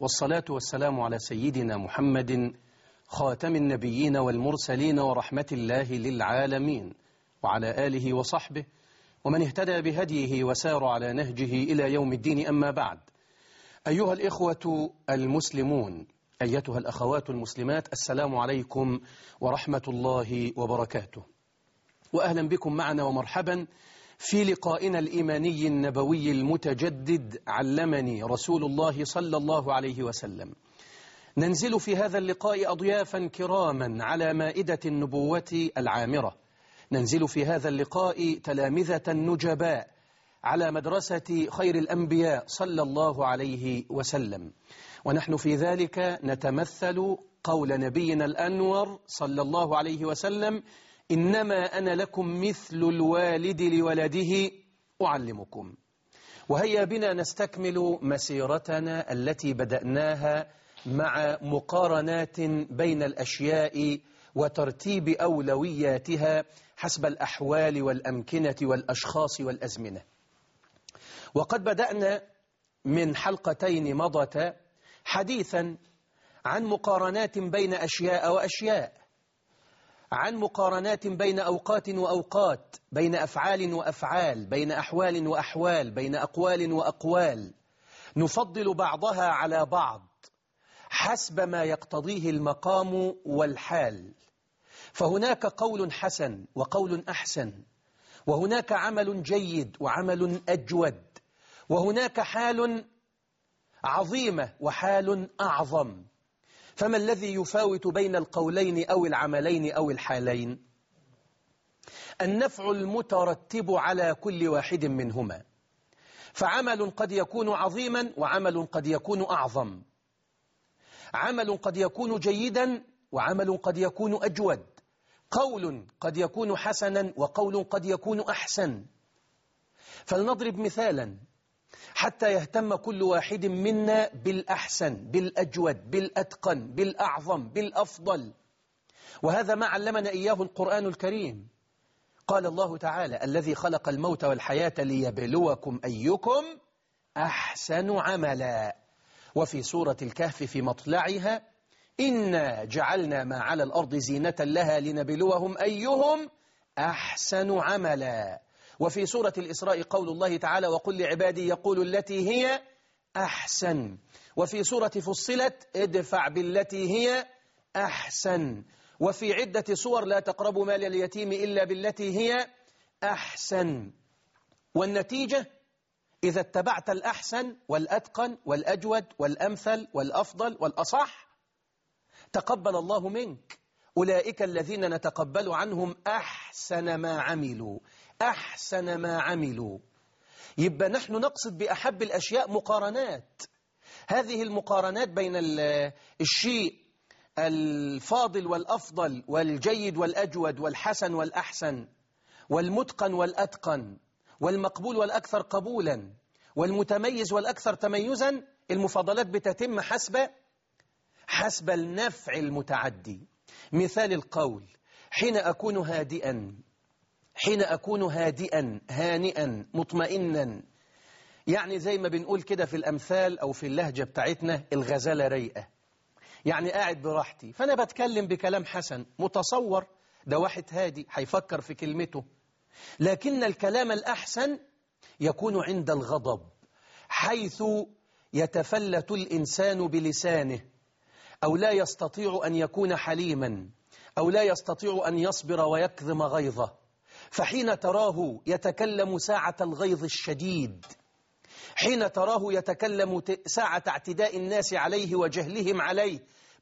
والصلاة والسلام على سيدنا محمد خاتم النبيين والمرسلين ورحمة الله للعالمين وعلى آله وصحبه ومن اهتدى بهديه وسار على نهجه إلى يوم الدين أما بعد أيها الإخوة المسلمون أيتها الأخوات المسلمات السلام عليكم ورحمة الله وبركاته وأهلا بكم معنا ومرحبا في لقائنا الإيماني النبوي المتجدد علمني رسول الله صلى الله عليه وسلم ننزل في هذا اللقاء أضيافا كراما على مائدة النبوة العامرة ننزل في هذا اللقاء تلامذة نجباء على مدرسة خير الأنبياء صلى الله عليه وسلم ونحن في ذلك نتمثل قول نبينا الأنور صلى الله عليه وسلم إنما أنا لكم مثل الوالد لولده أعلمكم وهيا بنا نستكمل مسيرتنا التي بدأناها مع مقارنات بين الأشياء وترتيب أولوياتها حسب الأحوال والأمكنة والأشخاص والأزمنة وقد بدأنا من حلقتين مضت حديثا عن مقارنات بين أشياء وأشياء عن مقارنات بين أوقات وأوقات بين أفعال وأفعال بين أحوال وأحوال بين أقوال وأقوال نفضل بعضها على بعض حسب ما يقتضيه المقام والحال فهناك قول حسن وقول أحسن وهناك عمل جيد وعمل أجود وهناك حال عظيمة وحال أعظم فما الذي يفاوت بين القولين أو العملين أو الحالين النفع المترتب على كل واحد منهما فعمل قد يكون عظيما وعمل قد يكون أعظم عمل قد يكون جيدا وعمل قد يكون أجود قول قد يكون حسنا وقول قد يكون أحسن فلنضرب مثالا حتى يهتم كل واحد منا بالأحسن بالأجود بالأتقن بالأعظم بالأفضل وهذا ما علمنا إياه القرآن الكريم قال الله تعالى الذي خلق الموت والحياة ليبلوكم أيكم أحسن عملا وفي سورة الكهف في مطلعها إنا جعلنا ما على الأرض زينة لها لنبلوهم أيهم أحسن عملا وفي سورة الإسراء قول الله تعالى وقل لعبادي يقول التي هي أحسن وفي سورة فصلت ادفع بالتي هي أحسن وفي عدة صور لا تقربوا مال اليتيم إلا بالتي هي أحسن والنتيجة إذا اتبعت الأحسن والأتقن والأجود والأمثل والأفضل والأصح تقبل الله منك أولئك الذين نتقبل عنهم أحسن ما عملوا أحسن ما عملوا يبقى نحن نقصد بأحب الأشياء مقارنات هذه المقارنات بين الشيء الفاضل والأفضل والجيد والأجود والحسن والأحسن والمتقن والأتقن والمقبول والأكثر قبولا والمتميز والأكثر تميزا المفاضلات بتتم حسب حسب النفع المتعدي مثال القول حين أكون هادئا حين أكون هادئا هانئا مطمئنا يعني زي ما بنقول كده في الأمثال أو في اللهجة بتاعتنا الغزالة رايقة يعني قاعد براحتي فأنا بتكلم بكلام حسن متصور ده واحد هادي هيفكر في كلمته لكن الكلام الأحسن يكون عند الغضب حيث يتفلت الإنسان بلسانه أو لا يستطيع أن يكون حليما أو لا يستطيع أن يصبر ويكظم غيظه فحين تراه يتكلم ساعة الغيظ الشديد حين تراه يتكلم ساعة اعتداء الناس عليه وجهلهم عليه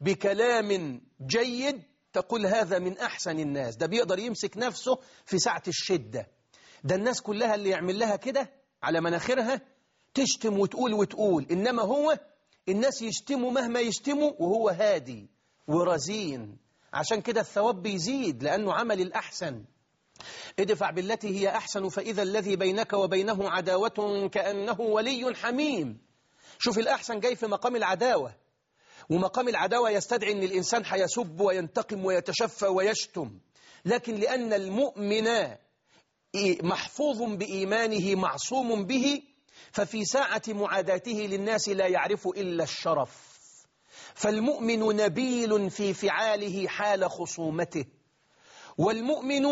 بكلام جيد تقول هذا من أحسن الناس ده بيقدر يمسك نفسه في ساعة الشدة ده الناس كلها اللي يعمل لها كده على مناخرها تشتم وتقول وتقول إنما هو الناس يشتموا مهما يشتموا وهو هادي ورزين عشان كده الثواب بيزيد لأنه عمل الأحسن ادفع بالتي هي أحسن فإذا الذي بينك وبينه عداوة كأنه ولي حميم شوف الأحسن جاي في مقام العداوة ومقام العداوة يستدعي أن الإنسان حيسب وينتقم ويتشفى ويشتم لكن لأن المؤمن محفوظ بإيمانه معصوم به ففي ساعة معاداته للناس لا يعرف إلا الشرف فالمؤمن نبيل في فعاله حال خصومته والمؤمن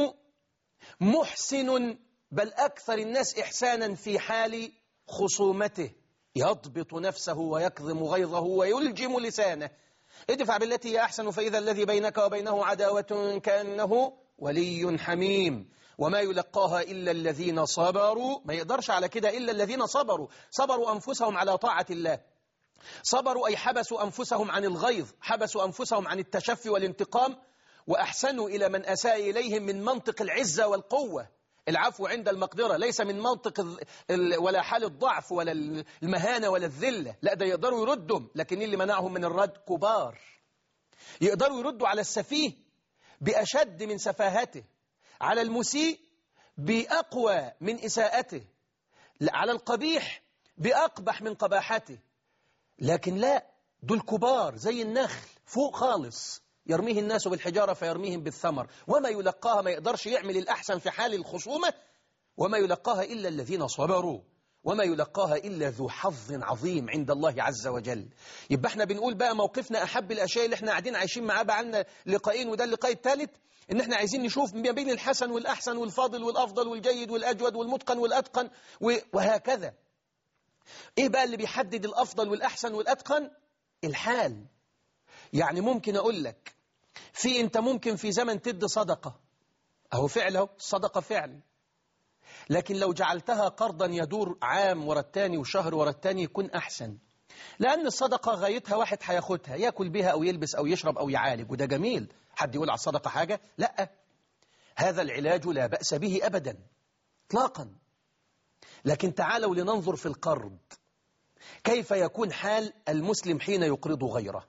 محسن بل أكثر الناس إحسانا في حال خصومته يضبط نفسه ويكظم غيظه ويلجم لسانه ادفع بالتي هي أحسن فإذا الذي بينك وبينه عداوة كأنه ولي حميم وما يلقاها إلا الذين صبروا ما يقدرش على كده إلا الذين صبروا صبروا أنفسهم على طاعة الله صبروا أي حبسوا أنفسهم عن الغيظ حبسوا أنفسهم عن التشفي والانتقام وأحسنوا إلى من أساء إليهم من منطق العزة والقوة العفو عند المقدرة ليس من منطق ولا حال الضعف ولا المهانة ولا الذلة لا ده يقدروا يردوا لكن اللي منعهم من الرد كبار يقدروا يردوا على السفيه بأشد من سفاهته على المسيء بأقوى من إساءته على القبيح بأقبح من قباحته لكن لا دول كبار زي النخل فوق خالص يرميه الناس بالحجارة فيرميهم بالثمر وما يلقاها ما يقدرش يعمل الأحسن في حال الخصومة وما يلقاها إلا الذين صبروا وما يلقاها إلا ذو حظ عظيم عند الله عز وجل يبقى احنا بنقول بقى موقفنا أحب الأشياء اللي احنا قاعدين عايشين معاه بقى عنا لقاءين وده اللقاء الثالث ان احنا عايزين نشوف ما بين الحسن والأحسن والفاضل والأفضل والجيد والأجود والمتقن والأتقن وهكذا ايه بقى اللي بيحدد الأفضل والأحسن والأتقن الحال يعني ممكن أقول لك في أنت ممكن في زمن تدي صدقة أهو فعله الصدقة فعل لكن لو جعلتها قرضا يدور عام ورا التاني وشهر ورا التاني يكون أحسن لأن الصدقة غايتها واحد هياخدها يأكل بها أو يلبس أو يشرب أو يعالج وده جميل حد يقول على الصدقة حاجة لا هذا العلاج لا بأس به أبدا اطلاقا لكن تعالوا لننظر في القرض كيف يكون حال المسلم حين يقرض غيره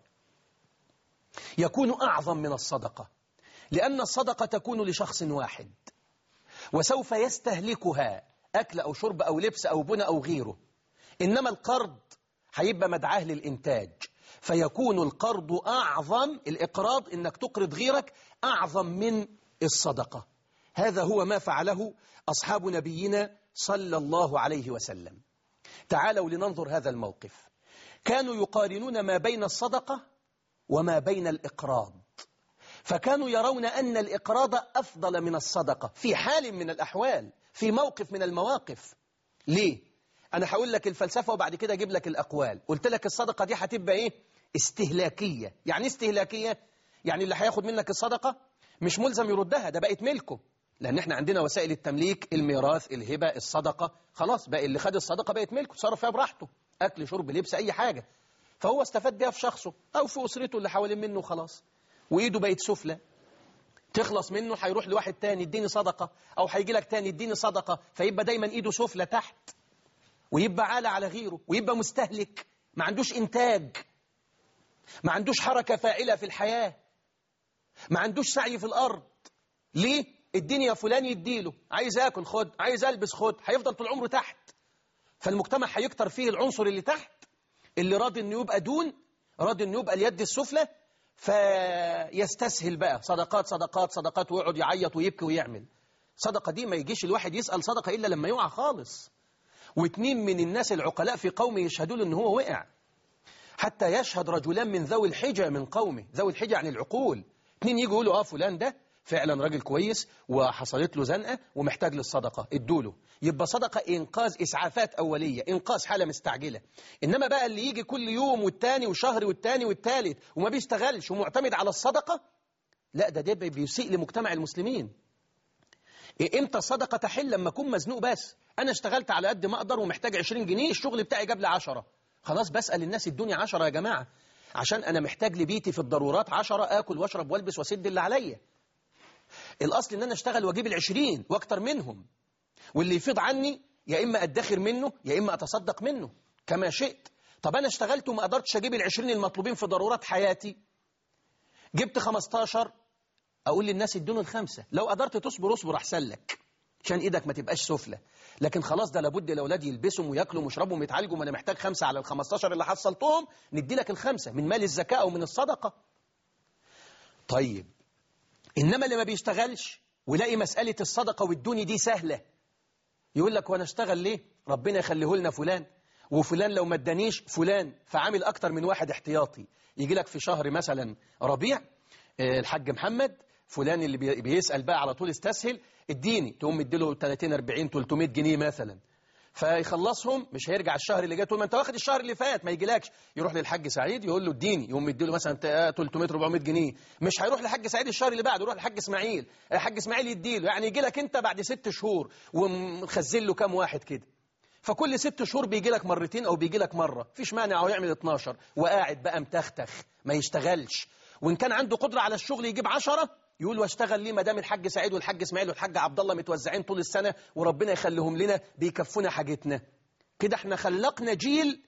يكون أعظم من الصدقة لأن الصدقة تكون لشخص واحد وسوف يستهلكها أكل أو شرب أو لبس أو بنى أو غيره إنما القرض هيبقى مدعاه للإنتاج فيكون القرض أعظم الإقراض إنك تقرض غيرك أعظم من الصدقة هذا هو ما فعله أصحاب نبينا صلى الله عليه وسلم تعالوا لننظر هذا الموقف كانوا يقارنون ما بين الصدقة وما بين الإقراض فكانوا يرون أن الإقراض أفضل من الصدقة في حال من الأحوال في موقف من المواقف ليه؟ أنا هقول لك الفلسفة وبعد كده أجيب لك الأقوال قلت لك الصدقة دي هتبقى إيه؟ استهلاكية يعني استهلاكية يعني اللي هياخد منك الصدقة مش ملزم يردها ده بقت ملكه لأن احنا عندنا وسائل التمليك الميراث الهبة الصدقة خلاص بقى اللي خد الصدقة بقت ملكه تصرف فيها براحته أكل شرب لبس أي حاجة فهو استفاد بيها في شخصه أو في أسرته اللي حوالين منه خلاص وإيده بقت سفلى تخلص منه هيروح لواحد تاني اديني صدقة أو هيجي لك تاني اديني صدقة فيبقى دايما إيده سفلى تحت ويبقى عالة على غيره ويبقى مستهلك ما عندوش إنتاج ما عندوش حركة فاعلة في الحياة ما عندوش سعي في الأرض ليه؟ اديني يا فلان يديله عايز آكل خد عايز ألبس خد هيفضل طول عمره تحت فالمجتمع هيكتر فيه العنصر اللي تحت اللي راضي انه يبقى دون راضي انه يبقى اليد السفلى فيستسهل بقى صدقات صدقات صدقات ويقعد يعيط ويبكي ويعمل صدقة دي ما يجيش الواحد يسأل صدقة إلا لما يقع خالص واتنين من الناس العقلاء في قومه يشهدوا له ان هو وقع حتى يشهد رجلان من ذوي الحجة من قومه ذوي الحجة عن العقول اتنين يجوا يقولوا اه فلان ده فعلا راجل كويس وحصلت له زنقة ومحتاج للصدقة ادوله يبقى صدقة إنقاذ إسعافات أولية إنقاذ حالة مستعجلة إنما بقى اللي يجي كل يوم والتاني وشهر والتاني والتالت وما بيشتغلش ومعتمد على الصدقة لا ده ده بيسيء لمجتمع المسلمين إيه امتى الصدقة تحل لما أكون مزنوق بس أنا اشتغلت على قد ما أقدر ومحتاج 20 جنيه الشغل بتاعي جاب لي 10 خلاص بسأل الناس الدنيا 10 يا جماعة عشان أنا محتاج لبيتي في الضرورات 10 آكل واشرب والبس واسد اللي عليا الأصل إن أنا أشتغل وأجيب العشرين وأكتر منهم واللي يفيض عني يا إما أدخر منه يا إما أتصدق منه كما شئت طب أنا اشتغلت وما قدرتش أجيب العشرين المطلوبين في ضرورات حياتي جبت 15 أقول للناس ادوني الخمسة لو قدرت تصبر اصبر أحسن لك عشان إيدك ما تبقاش سفلى لكن خلاص ده لابد الأولاد يلبسوا وياكلوا ويشربوا ويتعالجوا ما أنا محتاج خمسة على ال 15 اللي حصلتهم ندي لك الخمسة من مال الزكاة أو من الصدقة طيب إنما اللي ما بيشتغلش ولاقي مسألة الصدقة والدوني دي سهلة يقول لك وانا اشتغل ليه ربنا يخليه لنا فلان وفلان لو ما ادانيش فلان فعامل أكتر من واحد احتياطي يجي لك في شهر مثلا ربيع آه، الحاج محمد فلان اللي بي- بيسأل بقى على طول استسهل اديني تقوم مديله 30 40 300 جنيه مثلا فيخلصهم مش هيرجع الشهر اللي جاي طول ما انت واخد الشهر اللي فات ما يجيلكش يروح للحاج سعيد يقول له اديني يقوم مديله مثلا تا- 300 400 جنيه مش هيروح للحاج سعيد الشهر اللي بعده يروح للحاج اسماعيل الحاج اسماعيل يديله يعني يجي لك انت بعد ست شهور ومخزن له كام واحد كده فكل ست شهور بيجي لك مرتين او بيجي لك مره فيش مانع هو يعمل 12 وقاعد بقى متختخ ما يشتغلش وان كان عنده قدره على الشغل يجيب 10 يقول واشتغل ليه ما دام الحاج سعيد والحاج اسماعيل والحاج عبد الله متوزعين طول السنه وربنا يخليهم لنا بيكفونا حاجتنا كده احنا خلقنا جيل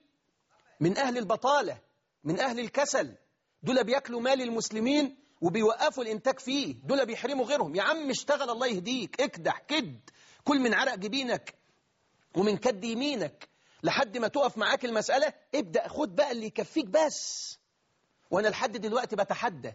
من اهل البطاله من اهل الكسل دول بياكلوا مال المسلمين وبيوقفوا الانتاج فيه دول بيحرموا غيرهم يا عم اشتغل الله يهديك اكدح كد كل من عرق جبينك ومن كد يمينك لحد ما تقف معاك المسألة ابدأ خد بقى اللي يكفيك بس وأنا لحد دلوقتي بتحدى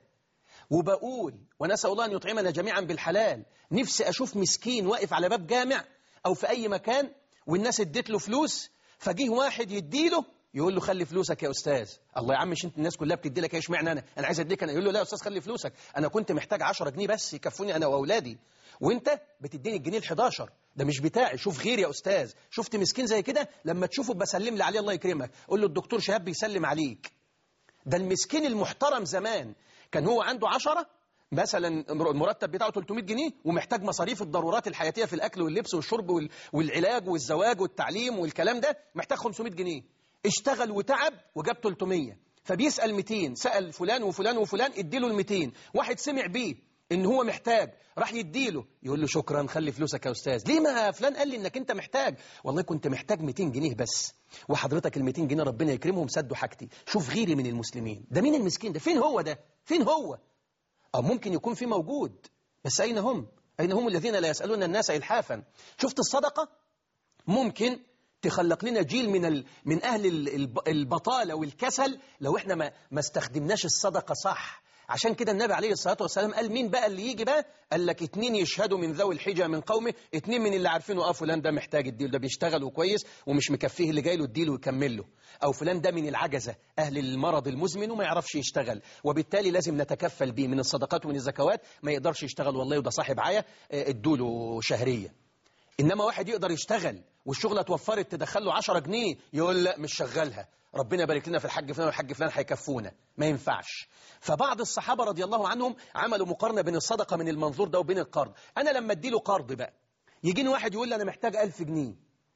وبقول ونسأل الله أن يطعمنا جميعا بالحلال نفسي أشوف مسكين واقف على باب جامع أو في أي مكان والناس اديت له فلوس فجيه واحد يديله يقول له خلي فلوسك يا أستاذ الله يا عم مش انت الناس كلها بتدي لك ايه اشمعنى أنا أنا عايز أديك أنا يقول له لا يا أستاذ خلي فلوسك أنا كنت محتاج 10 جنيه بس يكفوني أنا وأولادي وانت بتديني الجنيه ال11 ده مش بتاعي شوف غيري يا استاذ شفت مسكين زي كده لما تشوفه بسلم لي عليه الله يكرمك قول له الدكتور شهاب بيسلم عليك ده المسكين المحترم زمان كان هو عنده عشرة مثلا المرتب بتاعه 300 جنيه ومحتاج مصاريف الضرورات الحياتية في الأكل واللبس والشرب وال- والعلاج والزواج والتعليم والكلام ده محتاج 500 جنيه اشتغل وتعب وجاب 300 فبيسأل 200 سأل فلان وفلان وفلان اديله ال 200 واحد سمع بيه ان هو محتاج راح يديله يقول له شكرا خلي فلوسك يا استاذ ليه ما فلان قال لي انك انت محتاج والله كنت محتاج 200 جنيه بس وحضرتك ال 200 جنيه ربنا يكرمهم سدوا حاجتي شوف غيري من المسلمين ده مين المسكين ده فين هو ده فين هو أو ممكن يكون في موجود بس أين هم أين هم الذين لا يسألون الناس إلحافا شفت الصدقة ممكن تخلق لنا جيل من ال... من أهل ال- الب- البطالة والكسل لو إحنا ما, ما استخدمناش الصدقة صح عشان كده النبي عليه الصلاة والسلام قال مين بقى اللي يجي بقى قال لك اتنين يشهدوا من ذوي الحجة من قومه اتنين من اللي عارفينه اه فلان ده محتاج الديل ده بيشتغل وكويس ومش مكفيه اللي جاي له الديل ويكمل له او فلان ده من العجزة اهل المرض المزمن وما يعرفش يشتغل وبالتالي لازم نتكفل بيه من الصدقات ومن الزكوات ما يقدرش يشتغل والله وده صاحب عاية اه، ادوله شهرية انما واحد يقدر يشتغل والشغله اتوفرت تدخل له 10 جنيه يقول لا مش شغالها ربنا يبارك لنا في الحاج فلان والحاج فلان هيكفونا ما ينفعش فبعض الصحابه رضي الله عنهم عملوا مقارنه بين الصدقه من المنظور ده وبين القرض انا لما ادي له قرض بقى يجيني واحد يقول لي انا محتاج 1000 جنيه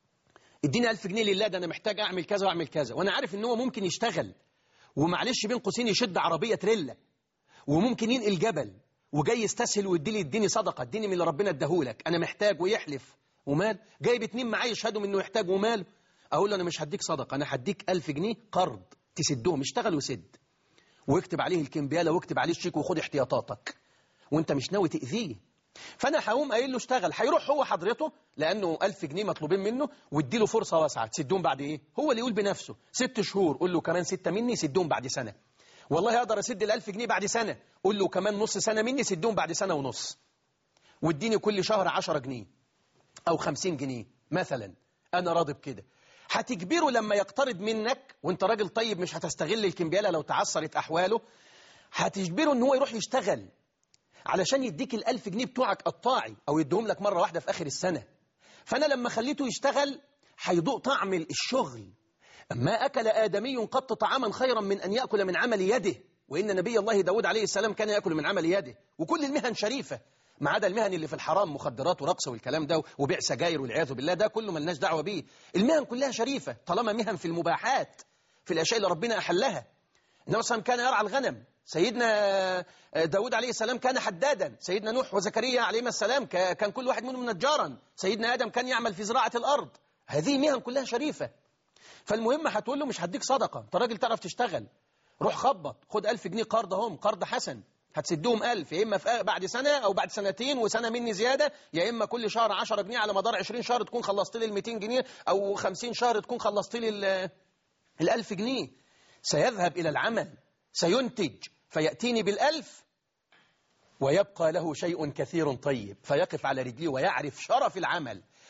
اديني 1000 جنيه لله ده انا محتاج اعمل كذا واعمل كذا وانا عارف ان هو ممكن يشتغل ومعلش بين قوسين يشد عربيه تريلا وممكن ينقل جبل وجاي يستسهل ويديني اديني صدقه اديني من اللي ربنا اداهولك انا محتاج ويحلف ومال جايب اتنين معايا يشهدوا انه يحتاج ومال اقول له انا مش هديك صدقه انا هديك ألف جنيه قرض تسدهم اشتغل وسد واكتب عليه الكمبياله واكتب عليه الشيك وخد احتياطاتك وانت مش ناوي تاذيه فانا هقوم قايل له اشتغل هيروح هو حضرته لانه ألف جنيه مطلوبين منه واديله فرصه واسعه تسدهم بعد ايه هو اللي يقول بنفسه ست شهور قول له كمان ستة مني سدهم بعد سنه والله اقدر اسد الألف جنيه بعد سنه قول له كمان نص سنه مني سدهم بعد سنه ونص واديني كل شهر عشرة جنيه أو خمسين جنيه مثلا أنا راضي بكده هتجبره لما يقترض منك وانت راجل طيب مش هتستغل الكمبيالة لو تعثرت أحواله هتجبره ان هو يروح يشتغل علشان يديك الألف جنيه بتوعك قطاعي أو يديهم لك مرة واحدة في آخر السنة فأنا لما خليته يشتغل هيضوء طعم الشغل ما أكل آدمي قط طعاما خيرا من أن يأكل من عمل يده وإن نبي الله داود عليه السلام كان يأكل من عمل يده وكل المهن شريفة ما عدا المهن اللي في الحرام مخدرات ورقص والكلام ده وبيع سجاير والعياذ بالله ده كله ملناش دعوة بيه المهن كلها شريفة طالما مهن في المباحات في الأشياء اللي ربنا أحلها النبي صلى الله عليه وسلم كان يرعى الغنم سيدنا داود عليه السلام كان حدادا سيدنا نوح وزكريا عليهما السلام ك- كان كل واحد منهم نجارا سيدنا آدم كان يعمل في زراعة الأرض هذه مهن كلها شريفة فالمهم هتقول له مش هديك صدقة انت راجل تعرف تشتغل روح خبط خد ألف جنيه قرض اهم قرض حسن هتسدهم ألف يا إما في بعد سنة أو بعد سنتين وسنة مني زيادة يا إما كل شهر 10 جنيه على مدار 20 شهر تكون خلصت لي ال 200 جنيه أو 50 شهر تكون خلصت لي ال- الألف جنيه سيذهب إلى العمل سينتج فيأتيني بالألف ويبقى له شيء كثير طيب فيقف على رجليه ويعرف شرف العمل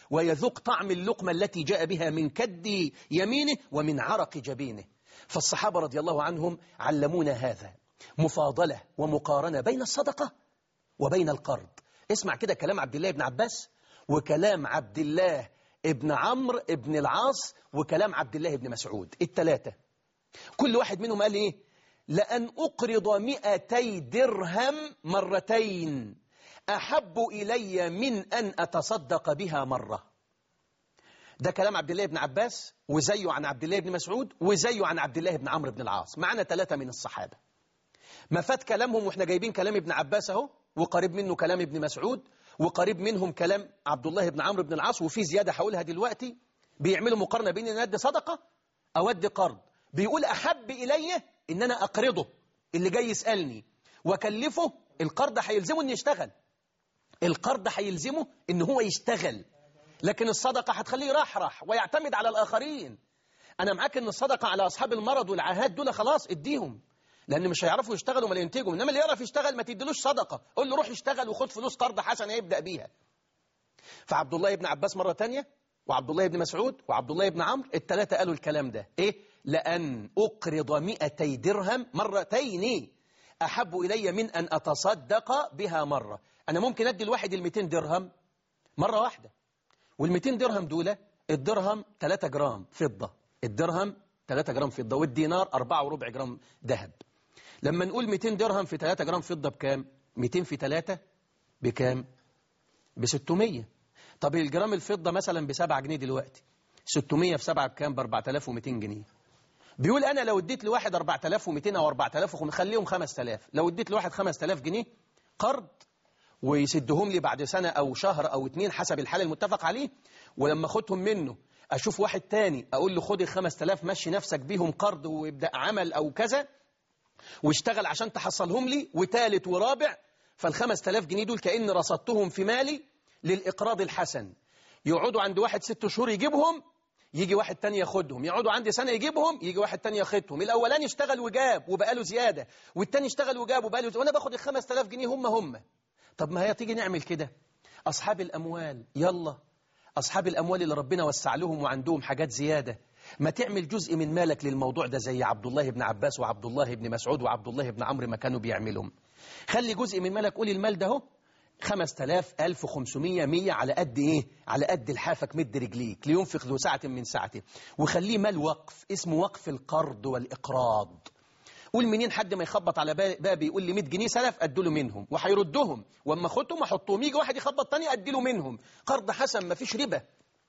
ويذوق طعم اللقمة التي جاء بها من كد يمينه ومن عرق جبينه فالصحابة رضي الله عنهم علمونا هذا مفاضلة ومقارنة بين الصدقة وبين القرض اسمع كده كلام عبد الله بن عباس وكلام عبد الله ابن عمرو ابن العاص وكلام عبد الله بن مسعود الثلاثة كل واحد منهم قال ايه لأن أقرض مئتي درهم مرتين أحب إلي من أن أتصدق بها مرة ده كلام عبد الله بن عباس وزيه عن عبد الله بن مسعود وزيه عن عبد الله بن عمرو بن العاص معنا ثلاثة من الصحابة ما فات كلامهم واحنا جايبين كلام ابن عباس اهو وقريب منه كلام ابن مسعود وقريب منهم كلام عبد الله بن عمرو بن العاص وفي زيادة هقولها دلوقتي بيعملوا مقارنة بين ان ادي صدقة او ادي قرض بيقول احب الي ان انا اقرضه اللي جاي يسألني واكلفه القرض هيلزمه ان يشتغل القرض هيلزمه ان هو يشتغل لكن الصدقة هتخليه يرحرح ويعتمد على الآخرين أنا معاك إن الصدقة على أصحاب المرض والعاهات دول خلاص اديهم لأن مش هيعرفوا يشتغلوا ولا ينتجوا إنما اللي يعرف يشتغل ما تديلوش صدقة قول له روح يشتغل وخد فلوس قرض حسن يبدأ بيها فعبد الله بن عباس مرة تانية وعبد الله بن مسعود وعبد الله بن عمرو الثلاثة قالوا الكلام ده إيه لأن أقرض مئتي درهم مرتين أحب إلي من أن أتصدق بها مرة أنا ممكن أدي الواحد المئتين درهم مرة واحدة وال200 درهم دول الدرهم 3 جرام فضة الدرهم 3 جرام فضة والدينار 4 وربع جرام ذهب لما نقول 200 درهم في 3 جرام فضة بكام 200 في 3 بكام ب 600 طب الجرام الفضة مثلا ب 7 جنيه دلوقتي 600 في 7 بكام ب 4200 جنيه بيقول انا لو اديت لواحد 4200 او 4000 خليهم 5000 لو اديت لواحد 5000 جنيه قرض ويسدهم لي بعد سنة أو شهر أو اتنين حسب الحال المتفق عليه ولما أخدهم منه أشوف واحد تاني أقول له خد الخمس تلاف مشي نفسك بيهم قرض ويبدأ عمل أو كذا واشتغل عشان تحصلهم لي وتالت ورابع فالخمس تلاف جنيه دول كأن رصدتهم في مالي للإقراض الحسن يقعدوا عند واحد ست شهور يجيبهم يجي واحد تاني ياخدهم يقعدوا عندي سنة يجيبهم يجي واحد تاني ياخدهم الأولاني اشتغل وجاب وبقاله زيادة والتاني اشتغل وجاب وبقاله زيادة وأنا باخد الخمس تلاف جنيه هم هم طب ما هي تيجي نعمل كده أصحاب الأموال يلا أصحاب الأموال اللي ربنا وسع لهم وعندهم حاجات زيادة ما تعمل جزء من مالك للموضوع ده زي عبد الله بن عباس وعبد الله بن مسعود وعبد الله بن عمرو ما كانوا بيعملهم خلي جزء من مالك قول المال ده هو 5000 1500 100 على قد ايه على قد الحافك مد رجليك لينفق ذو ساعة من ساعته وخليه مال وقف اسمه وقف القرض والإقراض قول منين حد ما يخبط على بابي يقول لي 100 جنيه سلف ادوا منهم وهيردهم واما اخدهم احطهم يجي واحد يخبط تاني ادي له منهم قرض حسن ما فيش ربا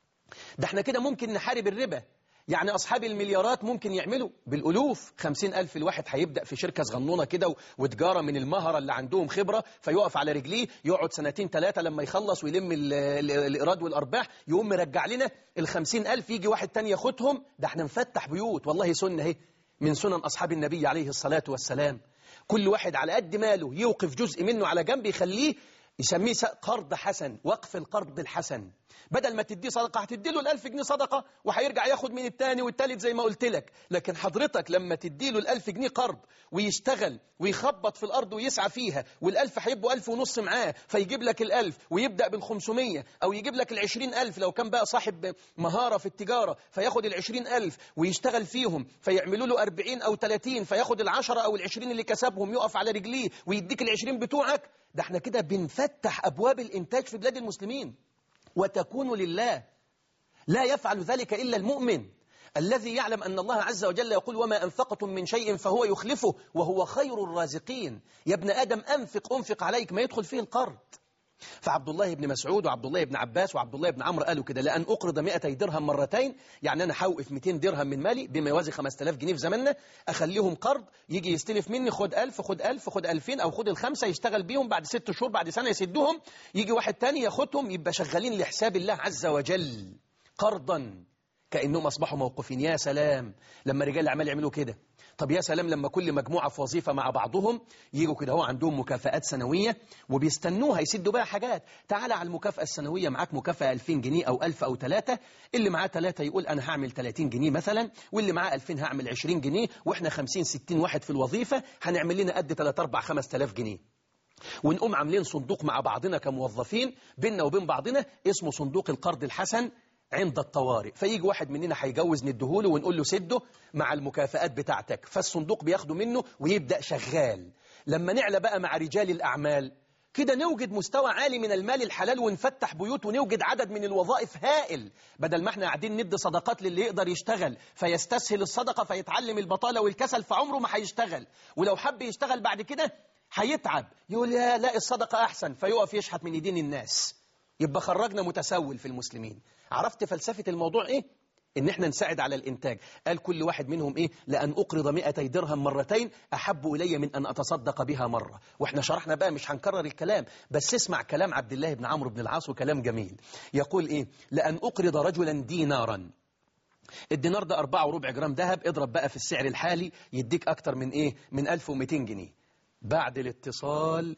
ده احنا كده ممكن نحارب الربا يعني أصحاب المليارات ممكن يعملوا بالألوف خمسين ألف الواحد هيبدأ في شركة صغنونة كده وتجارة من المهرة اللي عندهم خبرة فيقف على رجليه يقعد سنتين ثلاثة لما يخلص ويلم الإيراد والأرباح يقوم مرجع لنا الخمسين ألف يجي واحد تاني ياخدهم ده احنا نفتح بيوت والله سنة اهي من سنن أصحاب النبي عليه الصلاة والسلام كل واحد على قد ماله يوقف جزء منه على جنب يخليه يسميه قرض حسن وقف القرض الحسن بدل ما تديه صدقة هتدي له الألف جنيه صدقة وهيرجع ياخد من التاني والتالت زي ما قلت لك لكن حضرتك لما تدي له الألف جنيه قرض ويشتغل ويخبط في الأرض ويسعى فيها والألف هيبقوا ألف ونص معاه فيجيب لك الألف ويبدأ بالخمسمية أو يجيب لك العشرين ألف لو كان بقى صاحب مهارة في التجارة فياخد العشرين ألف ويشتغل فيهم فيعملوا له أربعين أو تلاتين فياخد العشرة أو العشرين اللي كسبهم يقف على رجليه ويديك العشرين بتوعك ده احنا كده بنفتح أبواب الإنتاج في بلاد المسلمين وتكون لله لا يفعل ذلك إلا المؤمن الذي يعلم أن الله عز وجل يقول وما أنفقتم من شيء فهو يخلفه وهو خير الرازقين يا ابن آدم أنفق أنفق عليك ما يدخل فيه القرض فعبد الله بن مسعود وعبد الله بن عباس وعبد الله بن عمرو قالوا كده لأن أقرض 200 درهم مرتين يعني أنا هوقف 200 درهم من مالي بما يوازي 5000 جنيه في زماننا أخليهم قرض يجي يستلف مني خد 1000 خد 1000 خد 2000 أو خد الخمسة يشتغل بيهم بعد ست شهور بعد سنة يسدهم يجي واحد تاني ياخدهم يبقى شغالين لحساب الله عز وجل قرضا كأنهم أصبحوا موقوفين يا سلام لما رجال الأعمال يعملوا كده طب يا سلام لما كل مجموعة في وظيفة مع بعضهم يجوا كده هو عندهم مكافآت سنوية وبيستنوها يسدوا بقى حاجات تعالى على المكافأة السنوية معاك مكافأة 2000 جنيه أو 1000 أو 3 اللي معاه 3 يقول أنا هعمل 30 جنيه مثلا واللي معاه 2000 هعمل 20 جنيه وإحنا 50 60 واحد في الوظيفة هنعمل لنا قد 3 4 5000 جنيه ونقوم عاملين صندوق مع بعضنا كموظفين بيننا وبين بعضنا اسمه صندوق القرض الحسن عند الطوارئ فيجي واحد مننا هيجوز نديهوله ونقول له سده مع المكافآت بتاعتك فالصندوق بياخده منه ويبدأ شغال لما نعلى بقى مع رجال الأعمال كده نوجد مستوى عالي من المال الحلال ونفتح بيوت ونوجد عدد من الوظائف هائل بدل ما احنا قاعدين ندي صدقات للي يقدر يشتغل فيستسهل الصدقة فيتعلم البطالة والكسل فعمره ما هيشتغل ولو حب يشتغل بعد كده هيتعب يقول يا لا الصدقة أحسن فيقف يشحت من يدين الناس يبقى خرجنا متسول في المسلمين عرفت فلسفة الموضوع إيه؟ إن إحنا نساعد على الإنتاج قال كل واحد منهم إيه لأن أقرض مئتي درهم مرتين أحب إلي من أن أتصدق بها مرة وإحنا شرحنا بقى مش هنكرر الكلام بس اسمع كلام عبد الله بن عمرو بن العاص وكلام جميل يقول إيه لأن أقرض رجلا دينارا الدينار ده أربعة وربع جرام ذهب اضرب بقى في السعر الحالي يديك أكتر من إيه من 1200 جنيه بعد الاتصال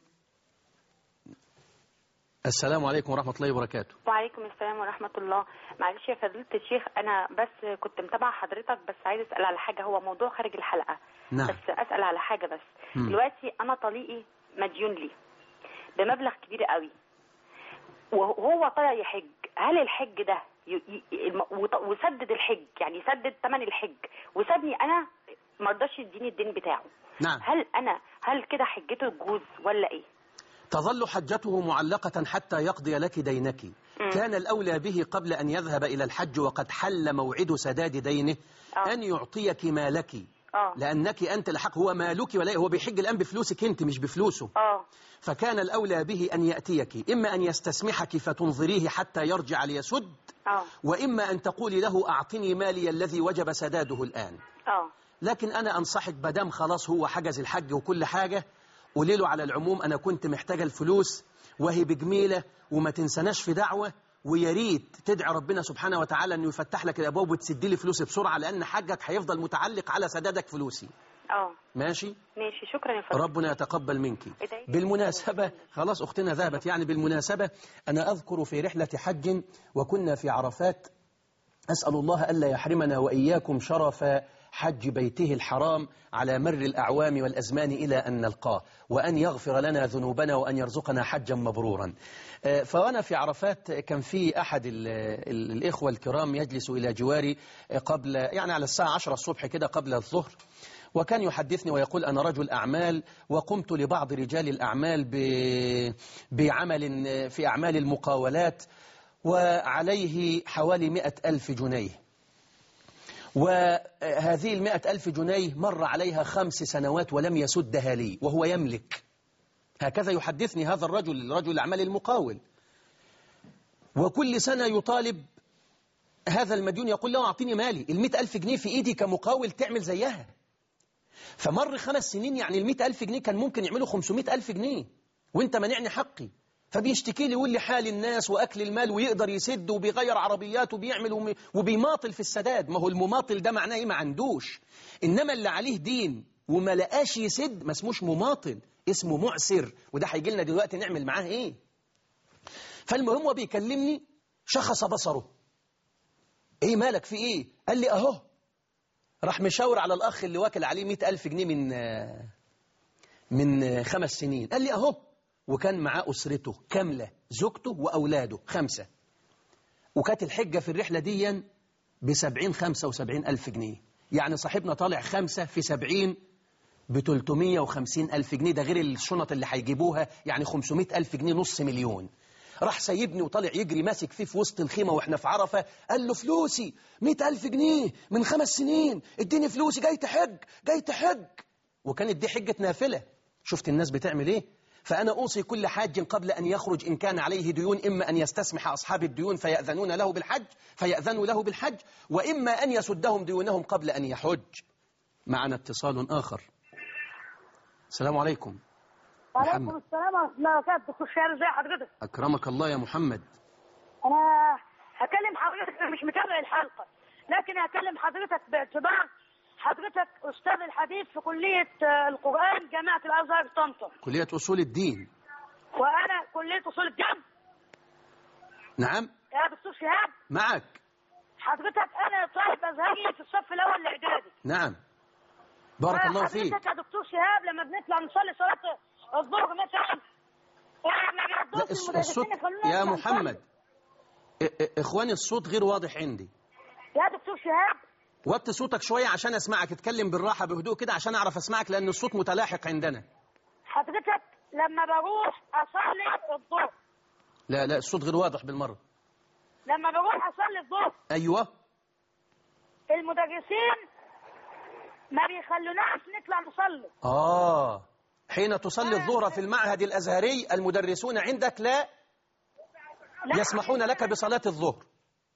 السلام عليكم ورحمة الله وبركاته وعليكم السلام ورحمة الله معلش يا فضيلة الشيخ أنا بس كنت متابعة حضرتك بس عايز أسأل على حاجة هو موضوع خارج الحلقة نعم. بس أسأل على حاجة بس مم. دلوقتي أنا طليقي مديون لي بمبلغ كبير قوي وهو طلع يحج هل الحج ده ي... ي... الم- وط- وسدد الحج يعني سدد ثمن الحج وسابني أنا ما رضاش يديني الدين بتاعه نعم هل أنا هل كده حجته تجوز ولا إيه؟ تظل حجته معلقة حتى يقضي لك دينك كان الأولى به قبل أن يذهب إلى الحج وقد حل موعد سداد دينه آه. أن يعطيك مالك آه لأنك أنت الحق هو مالك ولا هو بيحج الآن بفلوسك أنت مش بفلوسه آه فكان الأولى به أن يأتيك إما أن يستسمحك فتنظريه حتى يرجع ليسد آه وإما أن تقولي له أعطني مالي الذي وجب سداده الآن آه لكن أنا أنصحك بدام خلاص هو حجز الحج وكل حاجة قولي له على العموم أنا كنت محتاجة الفلوس وهي بجميلة وما تنسناش في دعوة ويا ريت تدعي ربنا سبحانه وتعالى أنه يفتح لك الأبواب وتسدي لي فلوسي بسرعة لأن حجك هيفضل متعلق على سدادك فلوسي آه ماشي ماشي شكرا يا فندم ربنا يتقبل منك إدعي لي. بالمناسبة خلاص أختنا ذهبت يعني بالمناسبة أنا أذكر في رحلة حج وكنا في عرفات أسأل الله ألا يحرمنا وإياكم شرف حج بيته الحرام على مر الأعوام والأزمان إلى أن نلقاه وأن يغفر لنا ذنوبنا وأن يرزقنا حجا مبرورا آه، فأنا في عرفات كان في أحد ال- ال- الإخوة الكرام يجلس إلى جواري آه، قبل يعني على الساعة 10 الصبح كده قبل الظهر وكان يحدثني ويقول أنا رجل أعمال وقمت لبعض رجال الأعمال ب- بعمل في أعمال المقاولات وعليه حوالي مئة ألف جنيه وهذه المئة ألف جنيه مر عليها خمس سنوات ولم يسدها لي وهو يملك هكذا يحدثني هذا الرجل رجل الأعمال المقاول وكل سنة يطالب هذا المديون يقول له أعطيني مالي المئة ألف جنيه في إيدي كمقاول تعمل زيها فمر خمس سنين يعني المئة ألف جنيه كان ممكن يعملوا خمسمائة ألف جنيه وانت منعني حقي فبيشتكي لي يقول لي حال الناس وأكل المال ويقدر يسد وبيغير عربيات وبيعمل وم- وبيماطل في السداد ما هو المماطل ده معناه إيه ما عندوش إنما اللي عليه دين وما لقاش يسد ما اسموش مماطل اسمه معسر وده هيجي لنا دلوقتي نعمل معاه إيه فالمهم هو بيكلمني شخص بصره إيه مالك في إيه قال لي أهو راح مشاور على الأخ اللي واكل عليه مئة ألف جنيه من آه، من آه، خمس سنين قال لي أهو وكان معاه أسرته كاملة زوجته وأولاده خمسة وكانت الحجة في الرحلة دي بسبعين خمسة وسبعين ألف جنيه يعني صاحبنا طالع خمسة في سبعين بتلتمية وخمسين ألف جنيه ده غير الشنط اللي هيجيبوها يعني خمسمائة ألف جنيه نص مليون راح سايبني وطالع يجري ماسك فيه في وسط الخيمة واحنا في عرفة قال له فلوسي مئة ألف جنيه من خمس سنين اديني فلوسي جاي تحج جاي تحج وكانت دي حجة نافلة شفت الناس بتعمل ايه فأنا أوصي كل حاج قبل أن يخرج إن كان عليه ديون إما أن يستسمح أصحاب الديون فيأذنون له بالحج فيأذنوا له بالحج وإما أن يسدهم ديونهم قبل أن يحج معنا اتصال آخر السلام عليكم وعليكم محمد. السلام ورحمة الله وبركاته دكتور شهر ازي حضرتك؟ أكرمك الله يا محمد أنا هكلم حضرتك أنا مش متابع الحلقة لكن هكلم حضرتك باعتبار حضرتك أستاذ الحديث في كلية آه، القرآن جامعة الأزهر طنطا كلية أصول الدين وأنا كلية أصول الدين نعم يا دكتور شهاب معك حضرتك أنا طالب أزهري في الصف الأول الإعدادي نعم بارك الله فيك حضرتك يا دكتور شهاب لما بنطلع نصلي صلاة الظهر مثلا احنا لا بيقضوا الص- المدرسين الصوت يخلونا يا نصلي. محمد إ- إ- إخواني الصوت غير واضح عندي يا دكتور شهاب وطي صوتك شوية عشان أسمعك اتكلم بالراحة بهدوء كده عشان أعرف أسمعك لأن الصوت متلاحق عندنا حضرتك لما بروح اصلي الظهر لا لا الصوت غير واضح بالمرة لما بروح اصلي الظهر أيوة المدرسين ما بيخلوناش نطلع نصلي آه حين تصلي الظهر في المعهد الأزهري المدرسون عندك لا لا. يسمحون لك بصلاة الظهر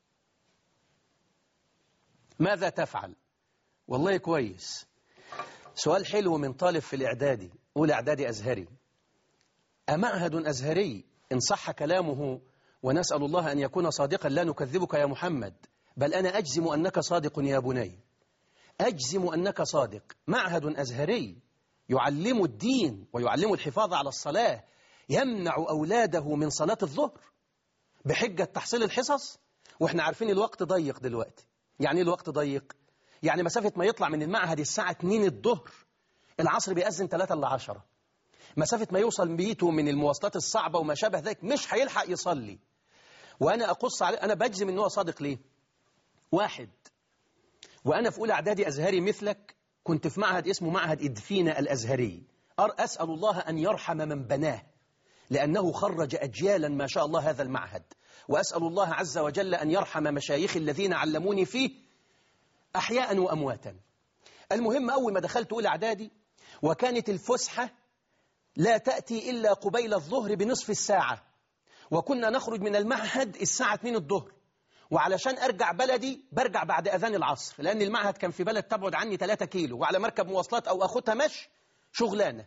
ماذا تفعل والله كويس سؤال حلو من طالب في الإعدادي أولى إعدادي أزهري أمعهد أزهري إن صح كلامه ونسأل الله أن يكون صادقا لا نكذبك يا محمد بل أنا أجزم أنك صادق يا بني أجزم أنك صادق معهد أزهري يعلم الدين ويعلم الحفاظ على الصلاة يمنع أولاده من صلاة الظهر بحجة تحصيل الحصص وإحنا عارفين الوقت ضيق دلوقتي يعني إيه الوقت ضيق يعني مسافة ما يطلع من المعهد الساعة 2 الظهر العصر بيأذن 3 ل 10 مسافة ما يوصل بيته من المواصلات الصعبة وما شابه ذلك مش هيلحق يصلي وأنا أقص عليه أنا بجزم إن هو صادق ليه واحد وأنا في أولى إعدادي أزهري مثلك كنت في معهد اسمه معهد إدفينة الأزهري أر- أسأل الله أن يرحم من بناه لأنه خرج أجيالا ما شاء الله هذا المعهد وأسأل الله عز وجل أن يرحم مشايخ الذين علموني فيه أحياء وأمواتا المهم أول ما دخلت أولى إعدادي وكانت الفسحة لا تأتي إلا قبيل الظهر بنصف الساعة وكنا نخرج من المعهد الساعة 2 الظهر وعلشان أرجع بلدي برجع بعد أذان العصر لأن المعهد كان في بلد تبعد عني 3 كيلو وعلى مركب مواصلات أو أخدها مش شغلانة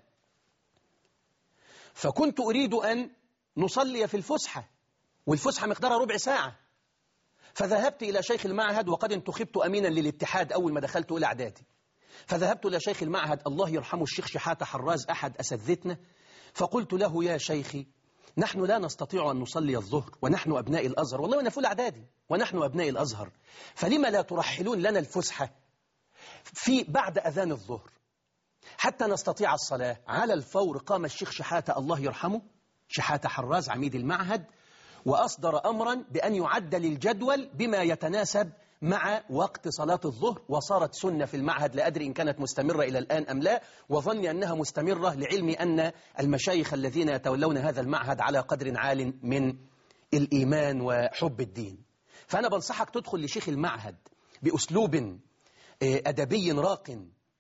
فكنت أريد أن نصلي في الفسحة والفسحة مقدارها ربع ساعة فذهبت إلى شيخ المعهد وقد انتخبت أمينا للاتحاد أول ما دخلت أولى إعدادي فذهبت إلى شيخ المعهد الله يرحمه الشيخ شحاتة حراز أحد أساتذتنا فقلت له يا شيخي نحن لا نستطيع أن نصلي الظهر ونحن أبناء الأزهر والله أنا فول إعدادي ونحن أبناء الأزهر فلما لا ترحلون لنا الفسحة في بعد أذان الظهر حتى نستطيع الصلاة على الفور قام الشيخ شحاتة الله يرحمه شحاتة حراز عميد المعهد وأصدر أمرا بأن يعدل الجدول بما يتناسب مع وقت صلاة الظهر وصارت سنة في المعهد لا أدري إن كانت مستمرة إلى الآن أم لا وظني أنها مستمرة لعلمي أن المشايخ الذين يتولون هذا المعهد على قدر عال من الإيمان وحب الدين فأنا بنصحك تدخل لشيخ المعهد بأسلوب آه، أدبي راق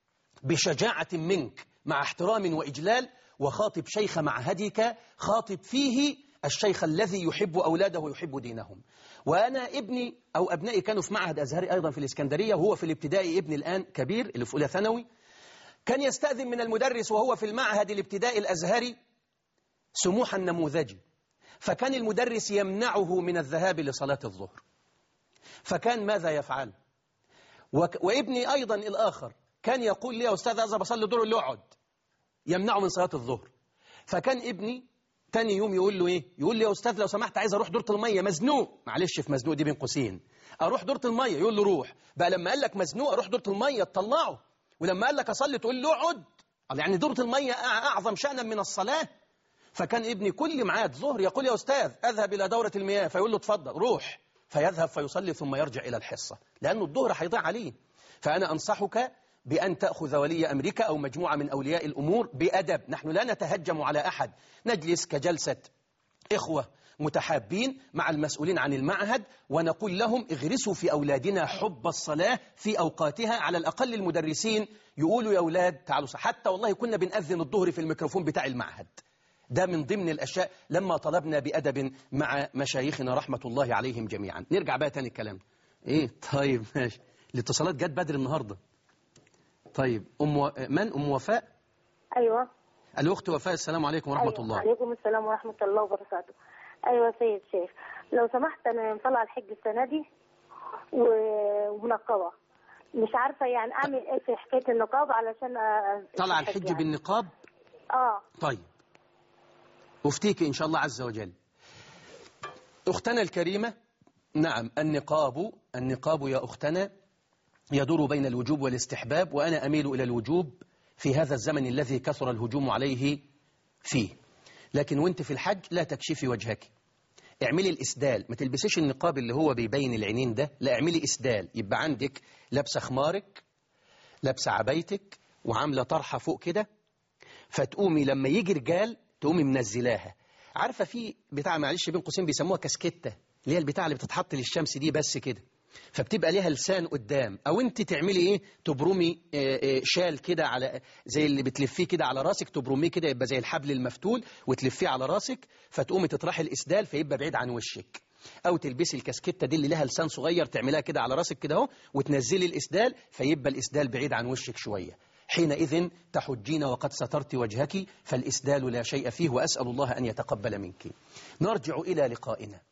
بشجاعة منك مع احترام وإجلال وخاطب شيخ معهدك خاطب فيه الشيخ الذي يحب أولاده ويحب دينهم وأنا ابني أو أبنائي كانوا في معهد أزهري أيضا في الإسكندرية وهو في الابتدائي ابني الآن كبير اللي في أولى ثانوي كان يستأذن من المدرس وهو في المعهد الابتدائي الأزهري سموحا نموذجي فكان المدرس يمنعه من الذهاب لصلاة الظهر فكان ماذا يفعل وك وابني أيضا الآخر كان يقول لي يا أستاذ أذهب أصلي الظهر اللي اقعد يمنعه من صلاة الظهر فكان ابني تاني يوم يقول له ايه يقول لي يا استاذ لو سمحت عايز اروح دورة المية مزنوق معلش في مزنوق دي بين قوسين اروح دورة المية يقول له روح بقى لما قال لك مزنوق اروح دورة المية تطلعه ولما قال لك اصلي تقول له اقعد قال يعني دورة المية أع- اعظم شأنا من الصلاة فكان ابني كل ميعاد ظهر يقول يا استاذ اذهب الى دورة المياه فيقول له اتفضل روح فيذهب فيصلي ثم يرجع الى الحصة لانه الظهر هيضيع عليه فانا انصحك بأن تأخذ ولي أمرك أو مجموعة من أولياء الأمور بأدب نحن لا نتهجم على أحد نجلس كجلسة إخوة متحابين مع المسؤولين عن المعهد ونقول لهم اغرسوا في أولادنا حب الصلاة في أوقاتها على الأقل المدرسين يقولوا يا أولاد تعالوا صح. حتى والله كنا بنأذن الظهر في الميكروفون بتاع المعهد ده من ضمن الأشياء لما طلبنا بأدب مع مشايخنا رحمة الله عليهم جميعا نرجع بقى تاني الكلام إيه طيب ماشي الاتصالات جت بدري النهاردة طيب أم و... من أم وفاء ايوه الأخت وفاء السلام عليكم ورحمة أيوة. الله عليكم السلام ورحمه الله وبركاته ايوه سيد شيخ لو سمحت انا مطلع الحج السنه دي و- ومنقبه مش عارفه يعني اعمل ايه في حكايه النقاب علشان أ- طلع أحج الحج يعني. بالنقاب اه طيب أفتيك إن شاء الله عز وجل أختنا الكريمة نعم النقاب النقاب يا أختنا يدور بين الوجوب والاستحباب وأنا أميل إلى الوجوب في هذا الزمن الذي كثر الهجوم عليه فيه لكن وانت في الحج لا تكشفي وجهك اعملي الإسدال ما تلبسيش النقاب اللي هو بيبين العينين ده لا اعملي إسدال يبقى عندك لابسة خمارك لابسة عبايتك وعاملة طرحة فوق كده فتقومي لما يجي رجال تقومي منزلاها عارفة في بتاع معلش بين قوسين بيسموها كاسكتة اللي هي البتاع اللي بتتحط للشمس دي بس كده فبتبقى ليها لسان قدام او انت تعملي ايه تبرمي آه، آه، شال كده على زي اللي بتلفيه كده على راسك تبرميه كده يبقى زي الحبل المفتول وتلفيه على راسك فتقومي تطرحي الاسدال فيبقى بعيد عن وشك او تلبسي الكاسكته دي اللي لها لسان صغير تعملها كده على راسك كده اهو وتنزلي الاسدال فيبقى الاسدال بعيد عن وشك شويه حينئذ تحجين وقد سترت وجهك فالإسدال لا شيء فيه وأسأل الله أن يتقبل منك نرجع إلى لقائنا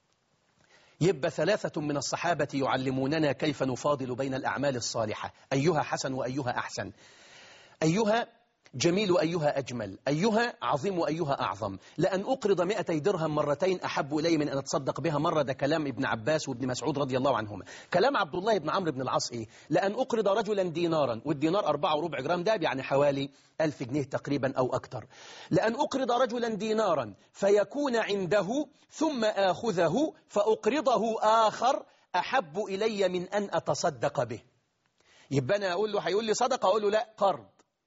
يبقى ثلاثة من الصحابة يعلموننا كيف نفاضل بين الأعمال الصالحة أيها حسن وأيها أحسن أيها جميل وأيها أجمل أيها عظيم وأيها أعظم لأن أقرض مئتي درهم مرتين أحب إلي من أن أتصدق بها مرة ده كلام ابن عباس وابن مسعود رضي الله عنهما كلام عبد الله بن عمرو بن العاص إيه لأن أقرض رجلا دينارا والدينار أربعة وربع جرام ده يعني حوالي ألف جنيه تقريبا أو أكثر لأن أقرض رجلا دينارا فيكون عنده ثم آخذه فأقرضه آخر أحب إلي من أن أتصدق به يبقى أنا أقول له هيقول لي صدقة أقول له لا قرض